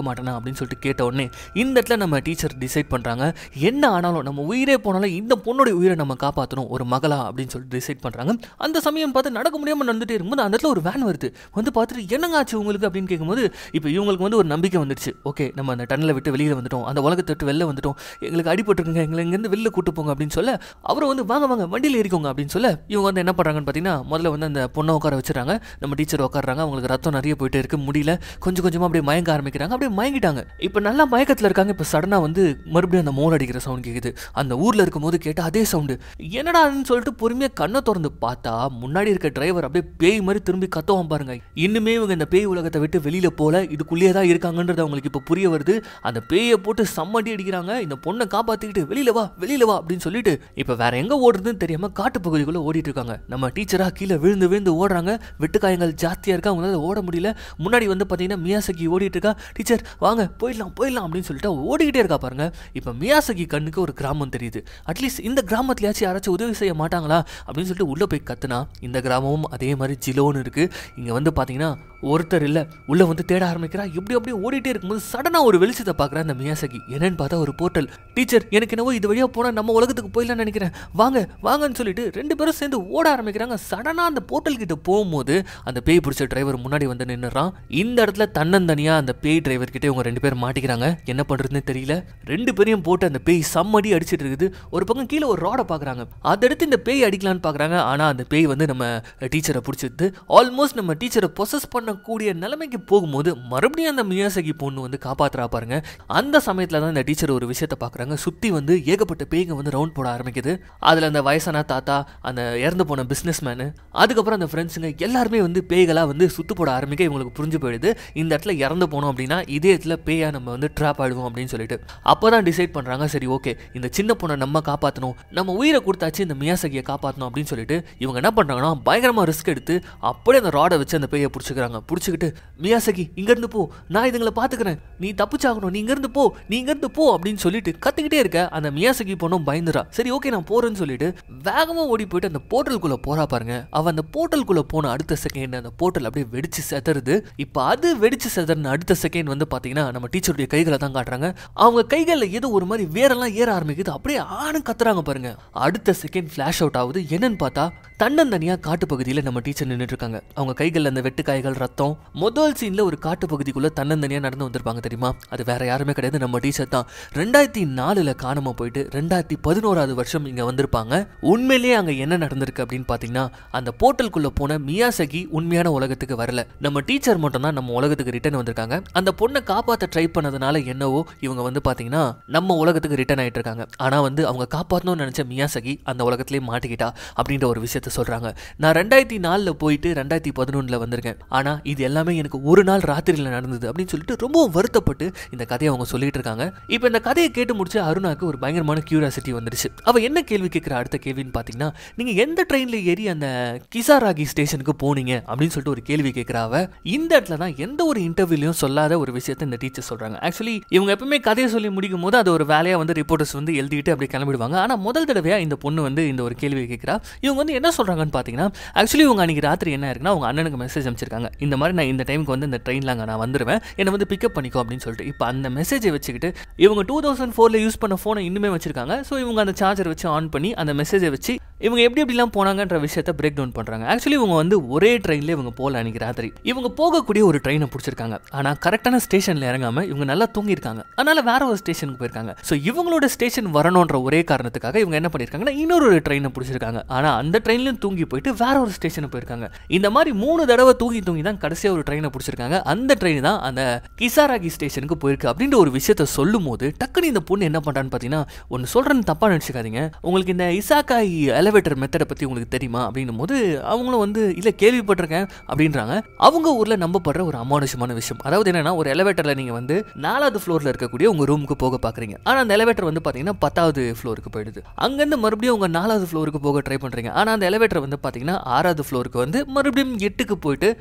அப்படின்னு சொல்லிட்டு கேட்ட உடனே இந்த இடத்துல நம்ம டீச்சர் டிசைட் பண்ணுறாங்க என்ன ஆனாலும் நம்ம உயிரே போனாலும் இந்த பொண்ணுடைய உயிரை நம்ம காப்பாற்றணும் ஒரு மகளா அப்படின்னு சொல்லிட்டு டிசைட் பண்ணுறாங்க அந்த சமயம் பார்த்து நடக்க முடியாமல் நடந்துட்டே இருக்கும்போது அந்த இடத்துல ஒரு வேன் வருது வந்து பார்த்துட்டு என்னங்க ஆச்சு உங்களுக்கு அப்படின்னு கேட்கும்போது இப்போ இவங்களுக்கு வந்து ஒரு நம்பிக்கை வந்துடுச்சு ஓகே நம்ம அந்த டன்னலை விட்டு வெளியில் வந்துட்டோம் அந்த உலகத்தை விட்டு வெளில வந்துட்டோம் எங்களுக்கு அடிபட்டுருக்குங்க எங்களை இங்கேருந்து வெளில கூட்டு போங்க அப்படின்னு சொல்ல அவர் வந்து வாங்க வாங்க வண்டியில் ஏறிக்கோங்க அப்படின்னு சொல்ல இவங்க வந்து என்ன பண்ணுறாங்கன்னு பார்த்தீங்கன்னா முதல்ல வந்து அந்த பொண்ணை உட்கார வச்சுறாங்க நம்ம டீச்சர் உட்காடுறாங்க அவங்களுக்கு ரத்தம் நிறைய போயிட்டு இருக்கு முடியல கொஞ்சம் கொஞ்சமாக அப்படியே மயங்க ஆரம்பிக்கிறாங்க அப்படியே மயங்கிட்டாங்க இப்போ நல்லா மயக்கத்தில் இருக்காங்க இப்போ சடனாக வந்து மறுபடியும் அந்த மோர் அடிக்கிற சவுண்ட் கேட்குது அந்த ஊரில் இருக்கும்போது கேட்ட அதே சவுண்டு என்னடான்னு சொல்லிட்டு பொறுமையாக கண்ணை திறந்து பார்த்தா முன்னாடி இருக்க டிரைவர் அப்படியே பேய் மாதிரி திரும்பி கத்துவான் பாருங்க இன்னுமே இவங்க இந்த பேய் உலகத்தை விட்டு வெளியில போல இதுக்குள்ளேயே தான் இருக்காங்கன்றது அவங்களுக்கு இப்போ புரிய வருது அந்த பேயை போட்டு சம்மடி அடிக்கிறாங்க இந்த பொண்ணை காப்பாத்திக்கிட்டு வெளியில வா வெளியில வா அப்படின்னு சொல்லிட்டு இப்போ வேற எங்க ஓடுறதுன்னு தெரியாம காட்டு பகுதிக்குள்ள ஓடிட்டு இருக்காங்க நம்ம டீச்சரா கீழே விழுந்து விழுந்து ஓடுறாங்க வெட்டுக்காயங்கள் ஜாஸ்தியா இருக்கா அவங்களால ஓட முடியல முன்னாடி வந்து பாத்தீங்கன்னா மியாசகி ஓடிட்டு இருக்கா டீச்சர் வாங்க போயிடலாம் போயிடலாம் அப்படின்னு சொல்லிட்டு அவ ஓடிக்கிட்டே இருக்கா பாருங்க இப்போ மியாசகி கண்ணுக்கு ஒரு கிராமம் தெரியுது அட்லீஸ்ட் இந்த கிராமத்துலயாச்சும் யாராச்சும் உதவி செய்ய மாட்டாங்களா அப்படின்னு சொல்லிட்டு உள்ள போய் கத்துனா இந்த கிராமமும் அதே மாதிரி ஜிலோன்னு இருக்கு இங்க வந்து பாத்தீங்கன்னா ஒருத்தர் இல்ல உள்ள வந்து தேட ஆரம்பிக்கிறா இப்படி அப்படியே ஓடிட்டே இருக்கும்போது சடனா ஒரு வெளிச்சத்தை பார்க்குறா அந்த மியாசகி என்னன்னு பார்த்தா ஒரு போர்ட்டல் டீச்சர் எனக்கு என்னவோ இது வழியா போனா நம்ம உலகத்துக்கு போயிடலாம்னு நினைக்கிறேன் வாங்க வாங்கன்னு சொல்லிட்டு ரெண்டு பேரும் சேர்ந்து ஓட ஆரம்பிக்கிறாங்க சடனா அந்த போர்ட்டல் கிட்ட போகும்போது அந்த பேய் பிடிச்ச டிரைவர் முன்னாடி வந்து நின்னுறான் இந்த இடத்துல தன்னந்தனியா அந்த பேய் டிரைவர் கிட்ட இவங்க ரெண்டு பேரும் மாட்டிக்கிறாங்க என்ன பண்றதுன்னு தெரியல ரெண்டு பேரையும் போட்டு அந்த பேய் சம்மடி அடிச்சிட்டு இருக்குது ஒரு பக்கம் கீழே ஒரு ராடை பார்க்குறாங்க அதை எடுத்து இந்த பேய் அடிக்கலான்னு பார்க்குறாங்க ஆனால் அந்த பேய் வந்து நம்ம டீச்சரை பிடிச்சிது ஆல்மோஸ்ட் நம்ம டீச்சரை பொசஸ் பண்ணக்கூடிய நிலைமைக்கு போகும்போது மறுபடியும் அந்த மியாசகி பொண்ணு வந்து காப்பாத்துறா பாருங்க அந்த சமயத்தில் தான் இந்த டீச்சர் ஒரு விஷயத்தை பார்க்குறாங்க சுற்றி வந்து ஏகப்பட்ட பேய்ங்க வந்து ரவுண்ட் போட ஆரம்பிக்குது அதில் அந்த வயசான தாத்தா அந்த இறந்து போன பிஸ்னஸ் மேனு அதுக்கப்புறம் அந்த ஃப்ரெண்ட்ஸுங்க எல்லாருமே வந்து பேய்களாக வந்து சுத்து போட ஆரம்பிக்க இவங்களுக்கு புரிஞ்சு போயிடுது இந்த இடத்துல இறந்து போனோம் அப்படின்னா இதே இடத்துல பேயா நம்ம வந்து ட்ராப் ஆயிடுவோம் அப்படின்னு சொல்லிட்டு அப்போ தான் டிசைட் பண்ணுறாங்க சரி ஓகே இந்த சின்ன பொண்ணை நம்ம காப்பாற்றணும் நம்ம உயிரை கொடுத்தாச்சு இந்த மியாசகியை காப்பாற்றணும் அப்படின்னு சொல்லிட்டு இவங்க என்ன பண்ணுறாங்கன்னா பயங்கரமாக ரிஸ்க் எடுத்து அப்படியே அந்த ராடை வச்சு அந்த பேயை பிடிச்சிக்கிறாங்க பிடிச்சிக்கிட்டு மியாசகி இங்கேருந்து போ நான் இதுங்களை பார்த்துக்கிறேன் நீ தப்பிச்சாகணும் நீ இங்கேருந்து போ நீ இங்கேருந்து போ அப்படின்னு சொல்லிட்டு கத்திக்கிட்டே இருக்க அந்த மியாசகி பொண்ணும் பயந்துரா சரி ஓகே நான் போறேன்னு சொல்லிட்டு வேகமாக ஓடி போயிட்டு அந்த போர்ட்டலுக்குள்ள போறா பாருங்க அவ அந்த போர்ட்டலுக்குள்ள போன அடுத்த செகண்ட் அந்த போர்ட்டல் அப்படியே வெடிச்சு செதறுது இப்போ அது வெடிச்சு செதறின அடுத்த செகண்ட் வந்து பாத்தீங்கன்னா நம்ம டீச்சருடைய கைகளை தான் காட்டுறாங்க அவங்க கைகளில் ஏதோ ஒரு மாதிரி வேரெல்லாம் ஏற ஆரம்பிக்குது அப்படியே ஆணு கத்துறாங்க பாருங்க அடுத்த செகண்ட் ஃபிளாஷ் அவுட் ஆகுது என்னன்னு பார்த்தா தன்னந்தனியா காட்டு பகுதியில் நம்ம டீச்சர் நின்றுட்டு இருக்காங்க அவங்க கைகளில் அந்த வெட்டுக்காய்கள் ரத்தம் முதல் சீன்ல ஒரு காட்டு பகுதிக்குள்ள தன்னந்தனியா நடந்து வந்திருப்பாங்க தெரியுமா அது வேற யாருமே கிடையாது நம்ம டீச்சர் தான் ரெண்டாயிரத்தி நாலுல காணாம போயிட்டு ரெண்டாயிரத்தி பதினோராவது வருஷம் இங்க வந்திருப்பாங்க உண்மையிலேயே அங்க என்ன நடந்திருக்கு அப்படின்னு பாத்தீங்கன்னா அந்த போர்ட்டலுக்குள்ள போன மியாசகி உண்மையான உலகத்துக்கு வரல நம்ம டீச்சர் மட்டும் தான் நம்ம உலகத்துக்கு ரிட்டர்ன் வந்திருக்காங்க அந்த பொண்ணை காப்பாத்த ட்ரை பண்ணதுனால என்னவோ இவங்க வந்து பாத்தீங்கன்னா நம்ம உலகத்துக்கு ரிட்டர்ன் ஆயிட்டு இருக்காங்க ஆனா வந்து அவங்க காப்பாற்றணும்னு நினைச்ச மியாசகி அந்த உலகத்திலே மாட்டிக்கிட்டா அப்படின்ற ஒரு விஷயத்த சொல்றாங்க நான் ரெண்டாயிரத்தி நாலுல போயிட்டு ரெண்டாயிரத்தி பதினொன்னுல வந்திருக்கேன் ஆனா இது எல்லாமே எனக்கு ஒரு நாள் ராத்திரியில நடந்தது அப்படின்னு சொல்லிட்டு ரொம்ப வருத்தப்பட்டு இந்த கதையை அவங்க சொல்லிட்டு இருக்காங்க இப்போ இந்த கதையை கேட்டு முடிச்சு அருணாக்கு ஒரு பயங்கரமான கியூரியாசிட்டி வந்துருச்சு அவ என்ன கேள்வி கேட்கிற அடுத்த கேள்வின்னு பாத்தீங்கன்னா நீங்க எந்த ட்ரெயின்ல ஏறி அந்த கிசாராகி ஸ்டேஷனுக்கு போனீங்க அப்படின்னு சொல்லிட்டு ஒரு கேள்வி கேட்கிற அவ இந்த இடத்துல தான் எந்த ஒரு இன்டர்வியூலையும் சொல்லாத ஒரு விஷயத்த இந்த டீச்சர் சொல்றாங்க ஆக்சுவலி இவங்க எப்பவுமே கதையை சொல்லி முடிக்கும் போது அது ஒரு வேலையா வந்து ரிப்போர்ட்டர்ஸ் வந்து எழுதிட்டு அப்படி கிளம்பிடுவாங்க ஆனா முதல் தடவையா இந்த பொண்ணு வந்து இந்த ஒரு கேள்வியை கேட்கிறா இவங்க வந்து என்ன சொல்றாங்கன்னு பாத்தீங்கன்னா ஆக்சுவலி இவங்க அன்னைக்கு ராத்திரி என்ன இருக்குன்னா அவங்க அண்ணனுக்கு மெசேஜ் அமைச்சிருக்காங்க இந்த மாதிரி நான் இந்த டைமுக்கு வந்து இந்த ட்ரெயினில் அங்கே நான் வந்துடுவேன் என்னை வந்து பிக்கப் பண்ணிக்கோ அப்படின்னு சொல்லிட்டு இப்போ அந்த மெசேஜை வச்சுக்கிட்டு இவங்க டூ தௌசண்ட் ஃபோரில் யூஸ் பண்ண ஃபோனை இன்னுமே வச்சிருக்காங்க ஸோ இவங்க அந்த சார்ஜர் வச்சு ஆன் பண்ணி அந்த மெசேஜை வச்சு இவங்க எப்படி எப்படிலாம் போனாங்கன்ற விஷயத்த பிரேக் டவுன் பண்ணுறாங்க ஆக்சுவலி இவங்க வந்து ஒரே ட்ரெயினில் இவங்க போகல அன்னைக்கு ராத்திரி இவங்க போகக்கூடிய ஒரு ட்ரெயினை பிடிச்சிருக்காங்க ஆனால் கரெக்டான ஸ்டேஷனில் இறங்காம இவங்க நல்லா தூங்கியிருக்காங்க அதனால வேற ஒரு ஸ்டேஷனுக்கு போயிருக்காங்க ஸோ இவங்களோட ஸ்டேஷன் வரணுன்ற ஒரே காரணத்துக்காக இவங்க என்ன பண்ணியிருக்காங்கன்னா இன்னொரு ஒரு ட்ரெயினை பிடிச்சிருக்காங்க ஆனால் அந்த ட்ரெயின்லையும் தூங்கி போயிட்டு வேற ஒரு ஸ்டேஷனுக்கு போயிருக்காங்க இந்த மாதிரி மூணு தடவை தூங்கி தூங்கி தான் கடைசியாக ஒரு ட்ரெயினை பிடிச்சிருக்காங்க அந்த ட்ரெயின் தான் அந்த கிசாராகி ஸ்டேஷனுக்கு போயிருக்கு அப்படின்ற ஒரு விஷயத்த சொல்லும் போது டக்குனு இந்த பொண்ணு என்ன பண்ணுறான்னு பார்த்தீங்கன்னா ஒன்று சொல்கிறேன்னு தப்பாக நினச்சிக்காதீங்க உங்களுக்கு இந்த இசாக்காய் எலவேட்டர் மெத்தடை பற்றி உங்களுக்கு தெரியுமா அப்படின்னும் போது அவங்களும் வந்து இல்லை கேள்விப்பட்டிருக்கேன் அப்படின்றாங்க அவங்க ஊரில் நம்பப்படுற ஒரு அமானுஷமான விஷயம் அதாவது என்னன்னா ஒரு எலவேட்டரில் நீங்கள் வந்து நாலாவது ஃப்ளோரில் இருக்கக்கூடிய உங்கள் ரூமுக்கு போக பார்க்குறீங்க ஆனால் அந்த எலவேட்டர் வந்து பார்த்தீங்கன்னா பத்தாவது ஃப்ளோருக்கு போயிடுது அங்கேருந்து மறுபடியும் உங்கள் நாலாவது ஃப்ளோருக்கு போக ட்ரை பண்ணுறீங்க ஆனால் அந்த எலவேட்டர் வந்து பார்த்தீங்கன்னா ஆறாவது ஃப்ளோருக்கு வந்து மறுபடியும் எட்டுக்கு போயிட்டு எட்டுல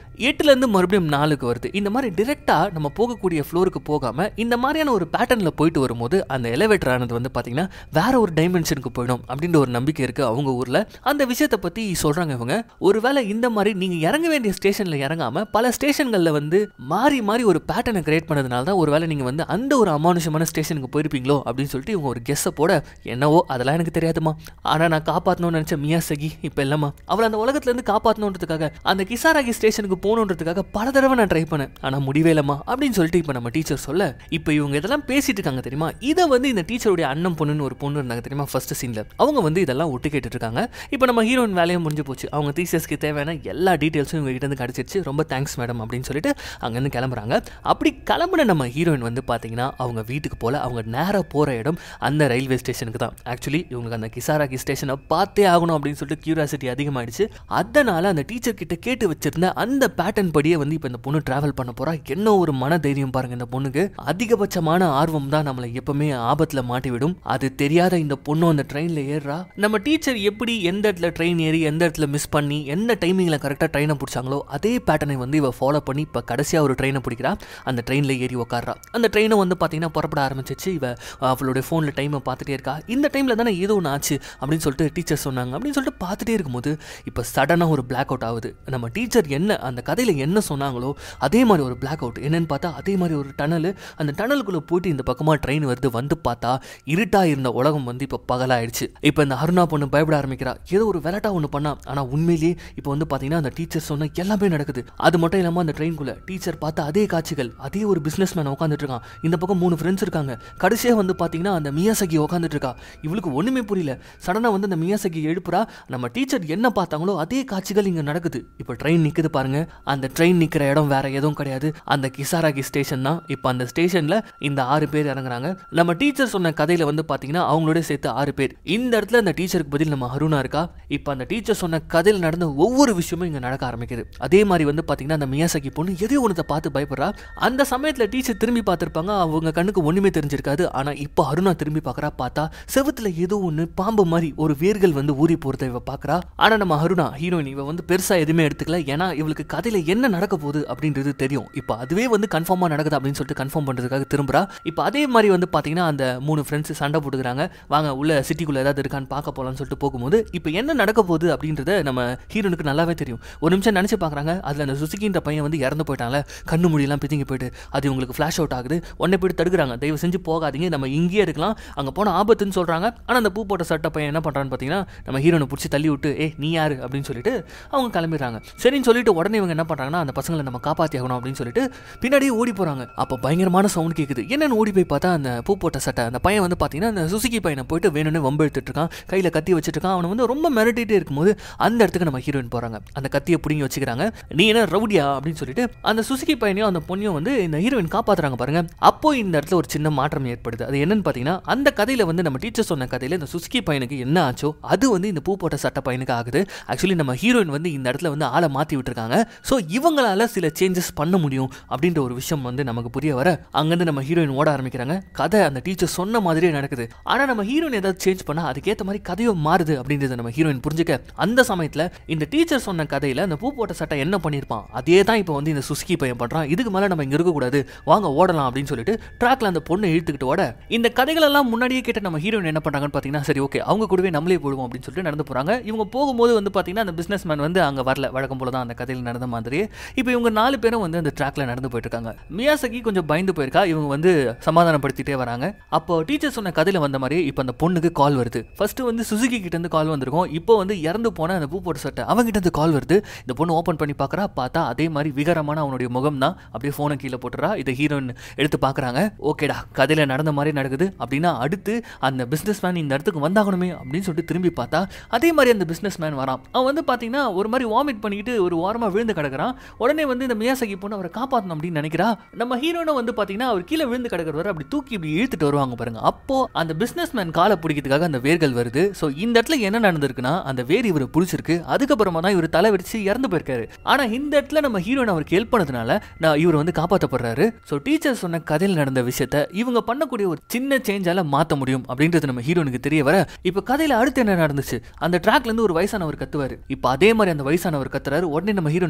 ரெண்டுல இருந்து மறுபடியும் நாலுக்கு வருது இந்த மாதிரி டிரெக்டா நம்ம போகக்கூடிய ஃப்ளோருக்கு போகாம இந்த மாதிரியான ஒரு பேட்டர்ன்ல போயிட்டு வரும்போது அந்த எலிவேட்டர் ஆனது வந்து பாத்தீங்கன்னா வேற ஒரு டைமென்ஷனுக்கு போயிடும் அப்படின்ற ஒரு நம்பிக்கை இருக்கு அவங்க ஊர்ல அந்த விஷயத்தை பத்தி சொல்றாங்க இவங்க ஒருவேளை இந்த மாதிரி நீங்க இறங்க வேண்டிய ஸ்டேஷன்ல இறங்காம பல ஸ்டேஷன்கள்ல வந்து மாறி மாறி ஒரு பேட்டர்னை கிரியேட் பண்ணதுனால தான் ஒருவேளை நீங்க வந்து அந்த ஒரு அமானுஷமான ஸ்டேஷனுக்கு போயிருப்பீங்களோ அப்படின்னு சொல்லிட்டு இவங்க ஒரு கெஸ்ஸை போட என்னவோ அதெல்லாம் எனக்கு தெரியாதுமா ஆனா நான் காப்பாற்றணும்னு நினைச்ச மியாசகி இப்போ இல்லம்மா அவளை அந்த உலகத்துல இருந்து காப்பாற்றணுன்றதுக்காக அந்த கிசாராகி ஸ்டேஷனுக்கு போகணுன்றதுக்காக பல தடவை நான் ட்ரை பண்ணேன் ஆனா முடிவே இல்லம்மா அப்படின்னு சொல்லிட்டு இப்போ நம்ம டீச்சர் சொல்ல இப்போ இவங்க இதெல்லாம் பேசிட்டு இருக்காங்க தெரியுமா இதை வந்து இந்த டீச்சருடைய அண்ணன் பொண்ணுன்னு ஒரு பொண்ணு இருந்தாங்க தெரியுமா ஃபர்ஸ்ட் சீன்ல அவங்க வந்து இதெல்லாம் ஒட்டு கேட்டுட்டு இருக்காங்க இப்போ நம்ம ஹீரோயின் வேலையும் முடிஞ்சு போச்சு அவங்க டீச்சர்ஸ்க்கு தேவையான எல்லா டீட்டெயில்ஸும் இவங்க கிட்ட இருந்து கிடைச்சிருச்சு ரொம்ப தேங்க்ஸ் மேடம் அப்படின்னு சொல்லிட்டு அங்கேருந்து கிளம்புறாங்க அப்படி கிளம்புன நம்ம ஹீரோயின் வந்து பார்த்தீங்கன்னா அவங்க வீட்டுக்கு போல அவங்க நேராக போகிற இடம் அந்த ரயில்வே ஸ்டேஷனுக்கு தான் ஆக்சுவலி இவங்களுக்கு அந்த கிசாராகி ஸ்டேஷனை பார்த்தே ஆகணும் அப்படின்னு சொல்லிட்டு கியூரியாசிட்டி அதிகமாயிடுச்சு அதனால அந்த டீச்சர் கிட்ட கேட்டு வச்சிருந்த அந்த பேட்டர்ன் படியே வந்து இப்போ இந்த பொண்ணு டிராவல் பண்ண போறா என்ன ஒரு மன தைரியம் பாருங்க இந்த பொண்ணுக்கு அதிகபட்சமான ஆர்வம் தான் நம்மளை எப்பவுமே ஆபத்துல மாட்டிவிடும் அது தெரியாத இந்த பொண்ணு அந்த ட்ரெயின்ல ஏறுறா நம்ம டீச்சர் எப்படி எந்த இடத்துல ட்ரெயின் ஏறி எந்த இடத்துல மிஸ் பண்ணி எந்த டைமிங்ல கரெக்டாக ட்ரெயினை பிடிச்சாங்களோ அதே பேட்டர்னை வந்து இவ ஃபாலோ பண்ணி இப்போ கடைசியாக ஒரு ட்ரெயினை பிடிக்கிறா அந்த ட்ரெயினில் ஏறி உட்கார்றா அந்த ட்ரெயினை வந்து பார்த்தீங்கன்னா புறப்பட ஆரம்பிச்சிச்சு இவ அவளுடைய ஃபோனில் டைமை பார்த்துட்டே இருக்கா இந்த டைமில் தானே ஏதோ ஒன்று ஆச்சு அப்படின்னு சொல்லிட்டு டீச்சர் சொன்னாங்க அப்படின்னு சொல்லிட்டு பார்த்துட்டே இருக்கும்போது இப்போ சடனாக ஒரு பிளாக் அவுட் ஆகுது நம்ம டீச்சர் என்ன அந்த கதையில் என்ன சொன்னாங்களோ அதே மாதிரி ஒரு பிளாக் அவுட் என்னன்னு பார்த்தா அதே மாதிரி ஒரு டனல் அந்த டனலுக்குள்ளே போயிட்டு இந்த பக்கமாக ட்ரெயின் வருது வந்து பார்த்தா இருட்டாக இருந்த உலகம் வந்து இப்போ பகலாயிடுச்சு இப்போ இந்த அருணா பொண்ணு பயப்பட ஆரம்பிக்கிறா ஏதோ ஒரு விளையாட்டா ஒன்று பண்ணா ஆனால் உண்மையிலேயே இப்போ வந்து பார்த்தீங்கன்னா அந்த டீச்சர் சொன்ன எல்லாமே நடக்குது அது மட்டும் இல்லாமல் அந்த ட்ரெயின்குள்ளே டீச்சர் பார்த்த அதே காட்சிகள் அதே ஒரு பிஸ்னஸ் மேன் உட்காந்துட்டு இருக்கான் இந்த பக்கம் மூணு ஃப்ரெண்ட்ஸ் இருக்காங்க கடைசியாக வந்து பார்த்தீங்கன்னா அந்த மியாசகி உட்காந்துட்டு இருக்கா இவளுக்கு ஒன்றுமே புரியல சடனாக வந்து அந்த மியாசகி எழுப்புறா நம்ம டீச்சர் என்ன பார்த்தாங்களோ அதே காட்சிகள் இங்கே நடக்குது இப்போ ட்ரெயின் நிற்குது பாருங்க அந்த ட்ரெயின் நிற்கிற இடம் வேற எதுவும் கிடையாது அந்த கிசாராகி ஸ்டேஷன் தான் இப்போ அந்த ஸ்டேஷனில் இந்த ஆறு பேர் இறங்குறாங்க நம்ம டீச்சர் சொன்ன கதையில் வந்து பார்த்தீங்கன்னா அவங்களோட சேர்த்து ஆறு பேர் இந்த இடத்துல அந்த டீச்சருக்கு பதில் நம்ம அருணா இருக்கா இப்போ அந்த டீச்சர் சொன்ன கதையில் நடந்த ஒவ்வொரு விஷயமும் இங்கே நடக்க ஆரம்பிக்குது அதே மாதிரி வந்து பார்த்தீங்கன்னா அந்த மியாசகி பொண்ணு எதையோ ஒன்றத்தை பார்த்து பயப்படுறா அந்த சமயத்தில் டீச்சர் திரும்பி பார்த்துருப்பாங்க அவங்க கண்ணுக்கு ஒன்றுமே தெரிஞ்சிருக்காது ஆனால் இப்போ அருணா திரும்பி பார்க்குறா பார்த்தா செவுத்துல ஏதோ ஒன்று பாம்பு மாதிரி ஒரு வேர்கள் வந்து ஊறி போகிறத இவ பார்க்குறா ஆனால் நம்ம அருணா ஹீரோயின் இவ வந்து பெருசாக எதுவுமே எடுத்துக்கல ஏன்னா இவளுக்கு கதையில் என்ன நடக்க போகுது அப்படின்றது தெரியும் இப்போ அதுவே வந்து கன்ஃபார்மாக நடக்குது அப்படின்னு சொல்லிட்டு கன்ஃபார்ம் பண்ணுறதுக்காக திரும்புறா இப்போ அதே மாதிரி வந்து பார்த்தீங்கன்னா அந்த மூணு ஃப்ரெண்ட்ஸ் சண்டை போட்டுக்கிறாங்க வாங்க உள்ள சிட்டிக்குள்ளே ஏதாவது இருக்கான்னு பார்க்க போகலான்னு சொல்லிட்டு போகும்போது இப்போ என்ன நடக்க போகுது அப்படின்றத நம்ம ஹீரோனுக்கு நல்லாவே தெரியும் ஒரு நிமிஷம் நினச்சி பார்க்குறாங்க அதில் அந்த சுசுகின்ற பையன் வந்து இறந்து போயிட்டாங்களே கண்ணு முடியெல்லாம் பிதிங்கி போயிட்டு அது உங்களுக்கு ஃப்ளாஷ் அவுட் ஆகுது உடனே போயிட்டு தடுக்கிறாங்க தயவு செஞ்சு போகாதீங்க நம்ம இங்கேயே இருக்கலாம் அங்கே போன ஆபத்துன்னு சொல்கிறாங்க ஆனால் அந்த பூ போட்ட சட்டை பையன் என்ன பண்ணுறான்னு பார்த்தீங்கன்னா நம்ம ஹீரோனை பிடிச்சி தள்ளி விட்டு ஏ நீ யாரு அப்படின்னு சொல்லிட்டு அவங்க கிளம்பிடுறாங்க சரின்னு சொல்லிட்டு உடனே இவங்க என்ன பண்ணுறாங்கன்னா அந்த பசங்களை நம்ம காப்பாற்றி ஆகணும் அப்படின்னு சொல்லிட்டு பின்னாடியே ஓடி போகிறாங்க அப்போ பயங்கரமான சவுண்ட் கேட்குது என்னன்னு ஓடி போய் பார்த்தா அந்த பூ போட்ட சட்டை அந்த பையன் வந்து பார்த்தீங்கன்னா அந்த சுசுகி பையனை போயிட்டு வேணும்னு வம்பு எடுத்துட்டு இருக்கான் கையில் கத்தி வச்சுட்டு இருக்கான் அவனை வந்து ரொம்ப மிரட்டிட்டே இருக்கும்போது அந்த இடத்துக்கு நம்ம ஹீரோயின் போகிறாங்க அந்த கத்தியை பிடிங்கி வச்சுக்கிறாங்க நீ என்ன ரவுடியா அப்படின்னு சொல்லிட்டு அந்த சுசுகி பையனையும் அந்த பொண்ணையும் வந்து இந்த ஹீரோயின் காப்பாத்துறாங்க பாருங்க அப்போ இந்த இடத்துல ஒரு சின்ன மாற்றம் ஏற்படுது அது என்னன்னு பார்த்தீங்கன்னா அந்த கதையில வந்து நம்ம டீச்சர் சொன்ன கதையில இந்த சுசுகி பையனுக்கு என்ன ஆச்சோ அது வந்து இந்த பூ போட்ட சட்ட பையனுக்கு ஆகுது ஆக்சுவலி நம்ம ஹீரோயின் வந்து இந்த இடத்துல வந்து ஆளை மாற்றி விட்டுருக்காங்க ஸோ இவங்களால சில சேஞ்சஸ் பண்ண முடியும் அப்படின்ற ஒரு விஷயம் வந்து நமக்கு புரிய வர அங்கேருந்து நம்ம ஹீரோயின் ஓட ஆரம்பிக்கிறாங்க கதை அந்த டீச்சர் சொன்ன மாதிரியே நடக்குது ஆனால் நம்ம ஹீரோயின் ஏதாவது சேஞ்ச் பண்ணால் அதுக்கேற்ற மாதிரி கதையும் மாறுது அப்படின்றத நம்ம ஹீரோயின் புரிஞ்சுக்க அந்த சமயத்தில் இந்த டீச்சர் சொன்ன கதையில் அந்த பூ போட்ட சட்டை என்ன பண்ணியிருப்பான் அதே தான் இப்போ வந்து இந்த சுஸ்கி பையன் பண்ணுறான் இதுக்கு மேலே நம்ம இங்கே இருக்கக்கூடாது வாங்க ஓடலாம் அப்படின்னு சொல்லிட்டு ட்ராக்ல அந்த பொண்ணை இழுத்துக்கிட்டு ஓட இந்த கதைகளெல்லாம் முன்னாடியே கேட்ட நம்ம ஹீரோயின் என்ன பண்ணுறாங்கன்னு பார்த்தீங்கன்னா சரி ஓகே அவங்க கூடவே நம்மளே போடுவோம் அப்படின்னு சொல்லிட்டு நடந்து போகிறாங்க இவங்க போகும்போது வந்து பார்த்தீங்கன்னா அந்த பிஸ்னஸ் மேன் வந்து அங்கே வரல வழக்கம் போல தான் அந்த கதையில் நடந்த மாதிரி இப்போ இவங்க நாலு பேரும் வந்து அந்த ட்ராக்ல நடந்து போயிட்டு இருக்காங்க மியாசகி கொஞ்சம் பயந்து போயிருக்கா இவங்க வந்து சமாதானப்படுத்திட்டே வராங்க அப்போ டீச்சர் சொன்ன கதையில் வந்த மாதிரி இப்போ அந்த பொண்ணுக்கு கால் வருது ஃபர்ஸ்ட் வந்து சுசுகி கிட்ட இருந்து கால் வந்திருக்கும் இப்போ வந்து இறந்து போன அந்த பூ போட்ட சட்டை அவங்ககிட்ட இருந்து கால் வருது இந்த பொண்ணு ஓப்பன் பண்ணி பார்க்குறா பார்த்தா அதே மாதிரி விகரமான அவனுடைய முகம் தான் அப்படியே ஃபோனை கீழே போட்டுறா இதை ஹீரோயின் எடுத்து பார்க்குறாங்க ஓகேடா கதையில் நடந்த மாதிரி நடக்குது அப்படின்னா அடுத்து அந்த பிஸ்னஸ் மேன் இந்த இடத்துக்கு வந்தாகணுமே அப்படின்னு சொல்லிட்டு திரும்பி பார்த்தா அதே மாதிரி அந்த பிஸ்னஸ் மேன் வரான் அவன் வந்து பார்த்தீங்கன்னா ஒரு மாதிரி வாமிட் பண்ணிக்கிட்டு ஒரு ஓரமாக விழுந்து கிடக்குறான் உடனே வந்து இந்த மியாசகி பொண்ணு அவரை காப்பாற்றணும் அப்படின்னு நினைக்கிறா நம்ம ஹீரோனை வந்து பார்த்தீங்கன்னா அவர் கீழே விழுந்து கிடக்கிறவர் அப்படி தூக்கி இப்படி இழுத்துட்டு வருவாங்க பாருங்க அப்போ அந்த பிஸ்னஸ் மேன் காலை பிடிக்கிறதுக்காக அந்த வேர்கள் வருது ஸோ இந்த இடத்துல என்ன நடந்திருக்குன்னா அந்த வேர் இவரை பிடிச்சிருக்கு அதுக்கப்புறமா தான் இவர் தலை வெடிச்சு இறந்து போயிருக்காரு ஆனால் இந்த இடத்துல நம்ம ஹீரோயின் அவருக்கு ஹெல்ப் பண்ணதுனால நான் இவர் வந்து காப்பாற்றப்படுறாரு ஸோ டீச்சர் சொன்ன கதையில் நடந்த விஷயத்த இவங்க பண்ணக்கூடிய ஒரு சின்ன சேஞ்சால மாற்ற முடியும் அப்படின்றது நம்ம ஹீரோனுக்கு தெரிய வர இப்போ கதையில் அடுத்து என்ன நடந்துச்சு அந்த ட்ராக்ல இருந்து ஒரு வயசானவர் கத்துவாரு இப்போ அதே மாதிரி அந்த வயசானவர் கத்துறாரு உடனே நம்ம ஹீரோயின் சொல்றாங்க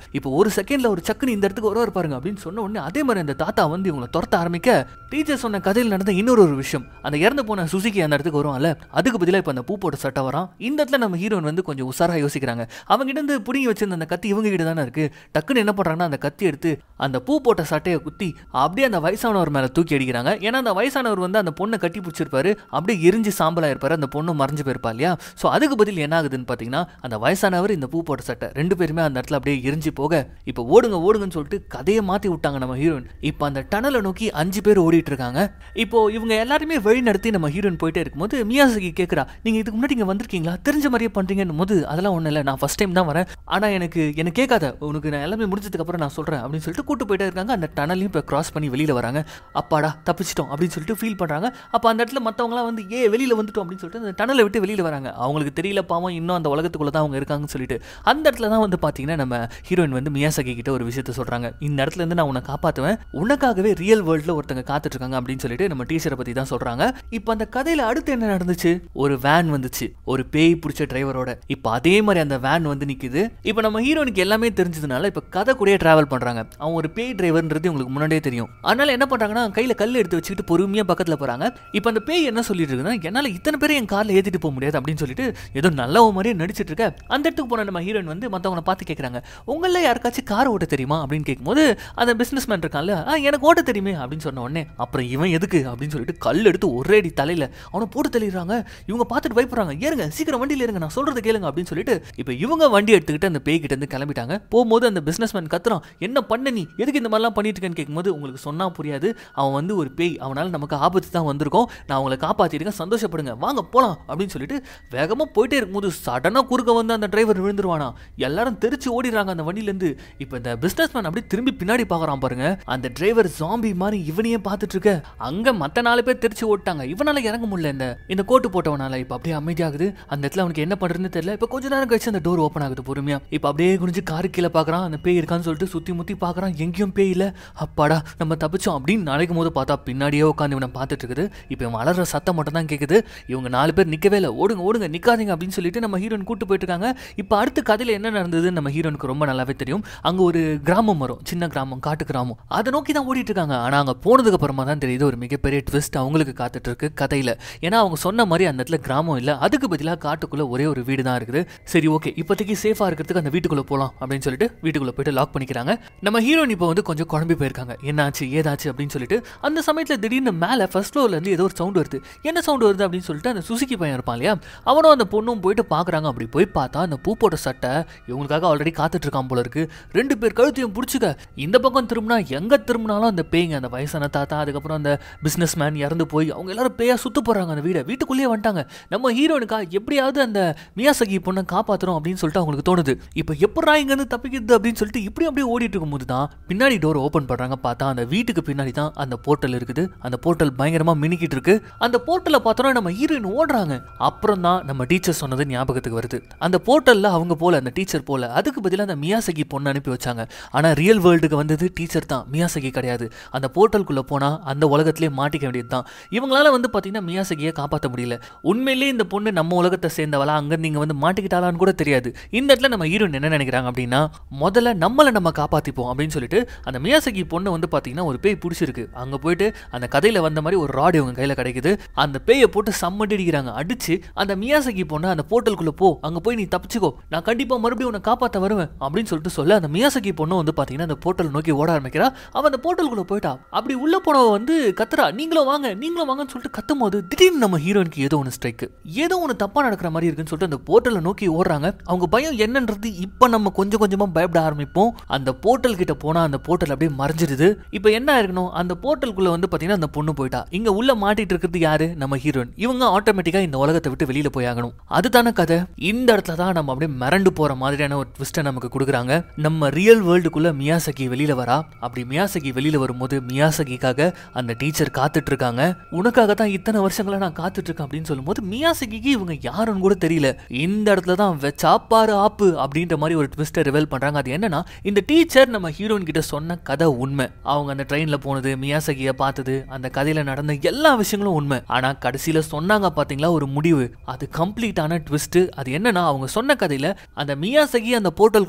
இப்போ ஒரு செகண்ட்ல ஒரு சக்குனு இந்த இடத்துக்கு வருவார் பாருங்க அப்படின்னு சொன்ன உடனே அதே மாதிரி அந்த தாத்தா வந்து இவங்களை துரத்த ஆரம்பிக்க டீச்சர் சொன்ன கதையில் நடந்த இன்னொரு ஒரு விஷயம் அந்த இறந்து போன சுசுகி அந்த இடத்துக்கு வருவான்ல அதுக்கு பதிலாக இப்போ அந்த பூ போட்ட சட்டை வரான் இந்த இடத்துல நம்ம ஹீரோயின் வந்து கொஞ்சம் உசாரா யோசிக்கிறாங்க அவங்க கிட்ட இருந்து புடிங்கி வச்சிருந்த அந்த கத்தி இவங்க கிட்ட தானே இருக்கு டக்குன்னு என்ன பண்றாங்கன்னா அந்த கத்தி எடுத்து அந்த பூ போட்ட சட்டையை குத்தி அப்படியே அந்த வயசானவர் மேல தூக்கி அடிக்கிறாங்க ஏன்னா அந்த வயசானவர் வந்து அந்த பொண்ணை கட்டி பிடிச்சிருப்பாரு அப்படியே எரிஞ்சு சாம்பலா இருப்பாரு அந்த பொண்ணு மறைஞ்சு போயிருப்பா இல்லையா ஸோ அதுக்கு பதில் என்ன ஆகுதுன்னு பார்த்தீங்கன்னா அந்த வயசானவர் இந்த பூ போட்ட சட்டை ரெண்டு பேருமே அந்த இடத்துல அப்படியே எரிஞ்சு போக இப்போ ஓடுங்க ஓடுங்கன்னு சொல்லிட்டு கதையை மாத்தி விட்டாங்க நம்ம ஹீரோயின் இப்போ அந்த டனலை நோக்கி அஞ்சு பேர் ஓடிட்டு இருக்காங்க இப்போ இவங்க எல்லாருமே வழி நடத்தி நம்ம ஹீரோயின் போயிட்டே இருக்கும்போது மியாசகி கேட்குறா நீங்க இதுக்கு முன்னாடி இங்க வந்திருக்கீங்களா தெரிஞ்ச மாதிரியே பண்றீங்கன்னு போது அதெல்லாம் ஒன்றும் இல்லை நான் ஃபர்ஸ்ட் டைம் தான் வரேன் ஆனா எனக்கு எனக்கு கேட்காத உனக்கு நான் எல்லாமே முடிஞ்சதுக்கு அப்புறம் நான் சொல்றேன் அப்படின்னு சொல்லிட்டு கூட்டு போயிட்டே இருக்காங்க அந்த டனலையும் இப்போ கிராஸ் பண்ணி வெளியில வராங்க அப்பாடா தப்பிச்சிட்டோம் அப்படின்னு சொல்லிட்டு ஃபீல் பண்றாங்க அப்போ அந்த இடத்துல மற்றவங்களாம் வந்து ஏ வெளியில வந்துட்டோம் அப்படின்னு சொல்லிட்டு அந்த டனலை விட்டு வெளியில வராங்க அவங்களுக்கு தெரியல பாவம் இன்னும் அந்த உலகத்துக்குள்ள தான் அவங்க இருக்காங்கன்னு சொல்லிட்டு அந்த இடத்துல தான் வந்து பாத்தீங்கன்னா நம்ம ஹீரோயின் வந்து மியாசகி கிட்ட ஒரு விஷயத்த சொல்றாங்க இந்த இடத்துல இருந்து நான் உன்னை காப்பாத்துவேன் உனக்காகவே ரியல் வேர்ல்ட்ல ஒருத்தங்க காத்துட்டு இருக்காங்க அப்படின்னு சொல்லிட்டு நம்ம டீச்சரை பத்தி தான் சொல்றாங்க இப்போ அந்த கதையில அடுத்து என்ன நடந்துச்சு ஒரு வேன் வந்துச்சு ஒரு பேய் பிடிச்ச டிரைவரோட இப்போ அதே மாதிரி அந்த வேன் வந்து நிக்குது இப்போ நம்ம ஹீரோனுக்கு எல்லாமே தெரிஞ்சதுனால இப்போ கதை கூடயே டிராவல் பண்றாங்க அவன் ஒரு பேய் டிரைவர்ன்றது உங்களுக்கு முன்னாடியே தெரியும் அதனால என்ன பண்றாங்கன்னா கையில கல் எடுத்து வச்சுக்கிட்டு பொறுமையா பக்கத்துல போறாங்க இப்போ அந்த பேய் என்ன சொல்லிட்டு இருக்குன்னா என்னால இத்தனை பேரை என் கார்ல ஏத்திட்டு போக முடியாது அப்படின்னு சொல்லிட்டு ஏதோ நல்லவ மாதிரியே நடிச்சிட்டு இருக்க அந்த இடத்துக்கு போன நம்ம ஹீரோயின் வந்து மத்தவங்கள பார்த்து கேட்கறாங்க உங்கள யாருக்காச்சும் கார் ஓட்ட தெரியுமா அப்படின்னு கேட்கும்போது அந்த பிசினஸ் மேன் இருக்கான்ல "ஆ, எனக்கு ஓட்ட தெரியுமே அப்படின்னு சொன்ன உடனே அப்புறம் இவன் எதுக்கு அப்படின்னு சொல்லிட்டு கல் எடுத்து ஒரே அடி தலையில அவனை போட்டு தள்ளிடுறாங்க இவங்க பார்த்துட்டு பயப்படுறாங்க ஏறுங்க சீக்கிரம் வண்டியில இருங்க நான் சொல்றது கேளுங்க அப்படின்னு சொல்லிட்டு இப்போ இவங்க வண்டி எடுத்துக்கிட்டு அந்த பேய் கிட்ட இருந்து கிளம்பிட்டாங்க போகும்போது அந்த பிசினஸ் மேன் கத்துறான் என்ன பண்ண நீ எதுக்கு இந்த மாதிரிலாம் பண்ணிட்டு இருக்கேன்னு கேட்கும்போது உங்களுக்கு சொன்னா புரியாது அவன் வந்து ஒரு பேய் அவனால நமக்கு ஆபத்து தான் வந்திருக்கும் நான் அவங்களை காப்பாத்திருக்கேன் சந்தோஷப்படுங்க வாங்க போலாம் அப்படின்னு சொல்லிட்டு வேகமா போயிட்டே இருக்கும்போது சடனா குறுக்க வந்து அந்த டிரைவர் விழுந்துருவானா எல்லாரும் தெரிச்சு ஓடிடுறாங்க அந்த வண்டியில இருந்து இப்போ இந்த பிசினஸ் மேன் அப்படியே திரும்பி பின்னாடி பார்க்கறான் பாருங்க அந்த டிரைவர் ஜாம்பி மாதிரி இவனையே பார்த்துட்டு இருக்க அங்க மத்த நாலு பேர் தெரிச்சு ஓட்டாங்க இவனால இறங்க முடியல இந்த இந்த கோட்டு போட்டவனால இப்போ அப்படியே அமைதியாகுது அந்த இடத்துல அவனுக்கு என்ன பண்றதுன்னு தெரியல இப்போ கொஞ்ச நேரம் கழிச்சு அந்த டோர் ஓப்பன் ஆகுது பொறுமையா இப்போ அப்படியே குனிஞ்சு காரு கீழே பார்க்கறான் அந்த பேய் இருக்கான்னு சொல்லிட்டு சுத்தி முத்தி பார்க்கறான் எங்கேயும் பேய் இல்ல அப்பாடா நம்ம தப்பிச்சோம் அப்படின்னு நினைக்கும் போது பார்த்தா பின்னாடியே உட்காந்து இவனை பார்த்துட்டு இருக்குது இப்போ இவன் வளர்ற சத்தம் மட்டும் தான் கேட்குது இவங்க நாலு பேர் நிக்கவே இல்லை ஓடுங்க ஓடுங்க நிக்காதீங்க அப்படின்னு சொல்லிட்டு நம்ம ஹீரோயின் கூட்டு போயிட்டு இருக்காங்க இப்போ அடுத்த கதையில என்ன நடந்ததுன்னு நம்ம ஹீரோனுக்கு ரொம்ப நல்லாவே தெரியும் அங்க ஒரு கிராமம் வரும் சின்ன கிராமம் காட்டு கிராமம் அதை நோக்கி தான் ஓடிட்டு இருக்காங்க ஆனா அங்க போனதுக்கு அப்புறமா தான் தெரியுது ஒரு மிகப்பெரிய ட்விஸ்ட் அவங்களுக்கு காத்துட்டு இருக்கு கதையில ஏன்னா அவங்க சொன்ன மாதிரி அந்த இடத்துல கிராமம் இல்ல அதுக்கு பதிலாக காட்டுக்குள்ள ஒரே ஒரு வீடு தான் இருக்குது சரி ஓகே இப்போதைக்கு சேஃபா இருக்கிறதுக்கு அந்த வீட்டுக்குள்ள போலாம் அப்படின்னு சொல்லிட்டு வீட்டுக்குள்ள போயிட்டு லாக் பண்ணிக்கிறாங்க நம்ம ஹீரோயின் இப்போ வந்து கொஞ்சம் குழம்பி போயிருக்காங்க என்னாச்சு ஏதாச்சு அப்படின்னு சொல்லிட்டு அந்த சமயத்துல திடீர்னு மேல ஃபர்ஸ்ட் ஃப்ளோர்ல இருந்து ஏதோ ஒரு சவுண்ட் வருது என்ன சவுண்ட் வருது அப்படின்னு சொல்லிட்டு அந்த சுசுகி பையன் இருப்பான் இல்லையா அவனும் அந்த பொண்ணும் போயிட்டு பாக்குறாங்க அப்படி போய் பார்த்தா அந்த பூ போட்ட சட்டை இவங்களுக்காக ஆல்ரெடி காத்துட்டு இருக்கான் போல இருக்கு ரெண்டு பேர் கழுத்தையும் பிடிச்சிக்க இந்த பக்கம் திரும்பினா எங்க திரும்பினாலும் அந்த பேய்ங்க அந்த வயசான தாத்தா அதுக்கப்புறம் அந்த பிசினஸ் மேன் இறந்து போய் அவங்க எல்லாரும் பேயா சுத்து போறாங்க அந்த வீடை வீட்டுக்குள்ளேயே வந்துட்டாங்க நம்ம ஹீரோனுக்கா எப்படியாவது அந்த மியாசகி பொண்ணை காப்பாத்துறோம் அப்படின்னு சொல்லிட்டு அவங்களுக்கு தோணுது இப்போ எப்படா இங்க இருந்து தப்பிக்கிறது அப்படின்னு சொல்லிட்டு இப்படி அப்படியே ஓடிட்டு இருக்கும்போது தான் பின்னாடி டோர் ஓபன் பண்றாங்க பார்த்தா அந்த வீட்டுக்கு பின்னாடி தான் அந்த போர்ட்டல் இருக்குது அந்த போர்ட்டல் பயங்கரமா மினிக்கிட்டு இருக்கு அந்த போர்ட்டலை பார்த்தோன்னா நம்ம ஹீரோயின் ஓடுறாங்க அப்புறம் தான் நம்ம டீச்சர் சொன்னது ஞாபகத்துக்கு வருது அந்த போர்ட்டல்ல அவங்க போல அந்த டீச்சர் போல அதுக்கு பதிலா அந்த மியாசகி பொண்ணு அனுப்பி வச்சாங்க ஆனா ரியல் வேர்ல்டுக்கு வந்தது டீச்சர் தான் மியாசகி கிடையாது அந்த போர்ட்டலுக்குள்ள போனா அந்த உலகத்திலே மாட்டிக்க வேண்டியது தான் இவங்களால வந்து பாத்தீங்கன்னா மியாசகியை காப்பாற்ற முடியல உண்மையிலேயே இந்த பொண்ணு நம்ம உலகத்தை சேர்ந்தவளா அங்க நீங்க வந்து மாட்டிக்கிட்டாளான்னு கூட தெரியாது இந்த இடத்துல நம்ம ஹீரோயின் என்ன நினைக்கிறாங்க அப்படின்னா முதல்ல நம்மளை நம்ம காப்பாத்திப்போம் அப்படின்னு சொல்லிட்டு அந்த மியாசகி பொண்ணு வந்து பாத்தீங்கன்னா ஒரு பேய் பிடிச்சிருக்கு அங்க போயிட்டு அந்த கதையில வந்த மாதிரி ஒரு ராடு இவங்க கையில கிடைக்குது அந்த பேயை போட்டு சம்மட்டி அடிக்கிறாங்க அடிச்சு அந்த மியாசகி பொண்ணு அந்த போர்ட்டலுக்குள்ள போ அங்க போய் நீ தப்பிச்சுக்கோ நான் கண்டிப்பா மறுபடியும் உன்னை காப்பாத்த வருவேன் அப்படின்னு சொல்லிட்டு சொல்ல அந்த மியாசகி பொண்ணு வந்து பாத்தீங்கன்னா அந்த போர்ட்டல் நோக்கி ஓட ஆரம்பிக்கிறா அவன் அந்த போர்ட்டலுக்குள்ள போயிட்டா அப்படி உள்ள போனவ வந்து கத்துறா நீங்களும் வாங்க நீங்களும் வாங்கன்னு சொல்லிட்டு கத்தும் போது திடீர்னு நம்ம ஹீரோயினுக்கு ஏதோ ஒன்று ஸ்ட்ரைக் ஏதோ ஒன்று தப்பா நடக்கிற மாதிரி இருக்குன்னு சொல்லிட்டு அந்த போர்ட்டலை நோக்கி ஓடுறாங்க அவங்க பயம் என்னன்றது இப்போ நம்ம கொஞ்சம் கொஞ்சமா பயப்பட ஆரம்பிப்போம் அந்த போர்ட்டல் கிட்ட போனா அந்த போர்ட்டல் அப்படியே மறைஞ்சிடுது இப்போ என்ன ஆயிருக்கணும் அந்த போர்ட்டலுக்குள்ள வந்து பாத்தீங்கன்னா அந்த பொண்ணு போயிட்டா இங்க உள்ள மாட்டிட்டு இருக்கிறது யாரு நம்ம ஹீரோயின் இவங்க ஆட்டோமேட்டிக்கா இந்த உலகத்தை விட்டு வெளியில போயாகணும் அதுதானே கதை இந்த இடத்துல தான் நம்ம அப்படியே மிரண்டு போற மாதிரியான ஒரு ட்விஸ்ட்டை நமக்கு கொடுக்குறாங்க நம்ம ரியல் வேர்ல்டுக்குள்ள மியாசகி வெளியில வரா அப்படி மியாசகி வெளியில வரும்போது மியாசகிக்காக அந்த டீச்சர் காத்துட்டு இருக்காங்க உனக்காக தான் இத்தனை வருஷங்களா நான் காத்துட்டு இருக்கேன் அப்படின்னு சொல்லும்போது மியாசகிக்கு இவங்க யாருன்னு கூட தெரியல இந்த இடத்துல தான் வெச்சாப்பாரு ஆப்பு அப்படின்ற மாதிரி ஒரு ட்விஸ்ட்டை ரிவெல் பண்றாங்க அது என்னன்னா இந்த டீச்சர் நம்ம ஹீரோயின் கிட்ட சொன்ன கதை உண்மை அவங்க அந்த ட்ரெயின்ல போனது மியாசகிய பார்த்தது அந்த கதையில நடந்த எல்லா விஷயங்களும் உண்மை ஆனா கடைசியில சொன்னாங்க பாத்தீங்களா ஒரு முடிவு அது கம்ப்ளீட்டான ட்விஸ்ட் அது என்னன்னா அவங்க சொன்ன கதையில அந்த மியாசகி அந்த போர்ட்டலுக்குள்ள போனதா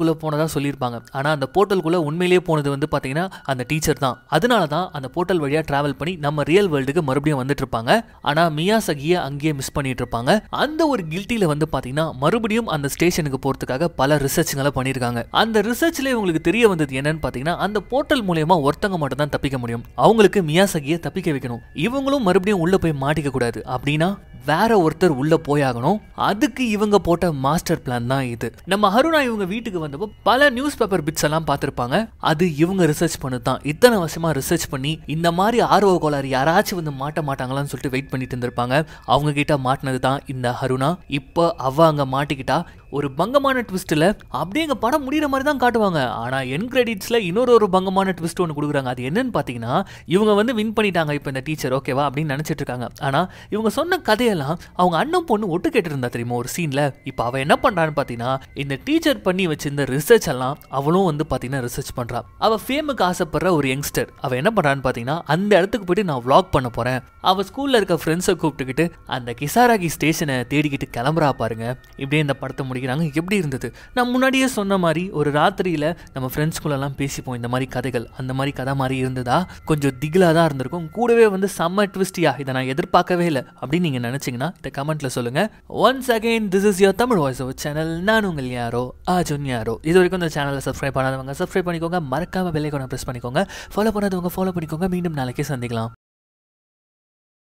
போனதா சொல்லியிருப்பாங்க ஆனா அந்த போர்ட்டலுக்குள்ள உண்மையிலேயே போனது வந்து பாத்தீங்கன்னா அந்த டீச்சர் தான் அதனால தான் அந்த போர்ட்டல் வழியா டிராவல் பண்ணி நம்ம ரியல் வேர்ல்டுக்கு மறுபடியும் வந்துட்டு இருப்பாங்க ஆனா மியாசகியை அங்கேயே மிஸ் பண்ணிட்டு இருப்பாங்க அந்த ஒரு கில்ட்டில வந்து பாத்தீங்கன்னா மறுபடியும் அந்த ஸ்டேஷனுக்கு போறதுக்காக பல ரிசர்ச்களை பண்ணியிருக்காங்க அந்த ரிசர்ச்ல இவங்களுக்கு தெரிய வந்தது என்னன்னு பாத்தீங்கன்னா அந்த போர்ட்டல் மூலியமா ஒருத்தங்க மட்டும் தான் தப்பிக்க முடியும் அவங்களுக்கு மியாசகியை தப்பிக்க வைக்கணும் இவங்களும் மறுபடியும் உள்ள போய் மாட்டிக்க கூடாது அப்படின்னா வேற ஒருத்தர் உள்ள போயாகணும் அதுக்கு இவங்க போட்ட மாஸ்டர் பிளான் தான் இது நம்ம ஹருணா இவங்க வீட்டுக்கு வந்தப்போ பல நியூஸ் பேப்பர் பிட்ஸ் எல்லாம் பார்த்திருப்பாங்க அது இவங்க ரிசர்ச் பண்ணது தான் இத்தனை வருஷமா ரிசர்ச் பண்ணி இந்த மாதிரி ஆர்வ கோளாறு யாராச்சும் வந்து மாட்ட மாட்டாங்களான்னு சொல்லிட்டு வெயிட் பண்ணிட்டு இருந்திருப்பாங்க அவங்க கிட்ட மாட்டினது தான் இந்த ஹருணா இப்போ அவ அங்க மாட்டிக்கிட்டா ஒரு பங்கமான ட்விஸ்ட்டில் அப்படியே எங்கள் படம் முடிகிற மாதிரி தான் காட்டுவாங்க ஆனால் என் கிரெடிட்ஸில் இன்னொரு ஒரு பங்கமான ட்விஸ்ட் ஒன்று கொடுக்குறாங்க அது என்னன்னு பார்த்தீங்கன்னா இவங்க வந்து வின் பண்ணிட்டாங்க இப்போ இந்த டீச்சர் ஓகேவா அப்படின்னு நினச்சிட்டு இருக்காங்க ஆனால் இவங்க சொன்ன கதையெல்லாம் அவங்க அண்ணன் பொண்ணு ஒட்டு கேட்டிருந்தா தெரியுமா ஒரு சீனில் இப்போ அவள் என்ன பண்ணுறான்னு பார்த்தீங்கன்னா இந்த டீச்சர் பண்ணி வச்சிருந்த ரிசர்ச் எல்லாம் அவளும் வந்து பார்த்தீங்கன்னா ரிசர்ச் பண்ணுறா அவள் ஃபேமுக்கு ஆசைப்படுற ஒரு யங்ஸ்டர் அவள் என்ன பண்ணுறான்னு பார்த்தீங்கன்னா அந்த இடத்துக்கு போயிட்டு நான் vlog பண்ண போகிறேன் அவள் ஸ்கூலில் இருக்க ஃப்ரெண்ட்ஸை கூப்பிட்டுக்கிட்டு அந்த கிசாராகி ஸ்டேஷனை தேடிக்கிட்டு கிளம்புறா பாருங்க இப்படியே இந்த படத்தை முடிக்கிறாங்க எப்படி இருந்தது நான் முன்னாடியே சொன்ன மாதிரி ஒரு ராத்திரியில் நம்ம ஃப்ரெண்ட்ஸ்குள்ளெல்லாம் பேசிப்போம் இந்த மாதிரி கதைகள் அந்த மாதிரி கதை மாதிரி இருந்ததா கொஞ்சம் திகிலாக தான் இருந்திருக்கும் கூடவே வந்து செம்ம ட்விஸ்டியா இதை நான் எதிர்பார்க்கவே இல்லை அப்படின்னு நீங்கள் நினச்சிங்கன்னா இந்த கமெண்ட்டில் சொல்லுங்கள் once again this is your Tamil voice over channel நான் உங்கள் யாரோ ஆஜுன் யாரோ இது வரைக்கும் இந்த சேனலை சப்ஸ்கிரைப் பண்ணாதவங்க சப்ஸ்கிரைப் பண்ணிக்கோங்க மறக்காம பெல்லைக்கோனை ப்ரெஸ் பண்ணிக்கோங்க ஃபாலோ பண்ணாதவங்க ஃபாலோ பண்ணிக்கோங்க மீண்டும் நாளைக்கே சந்திக்கலாம்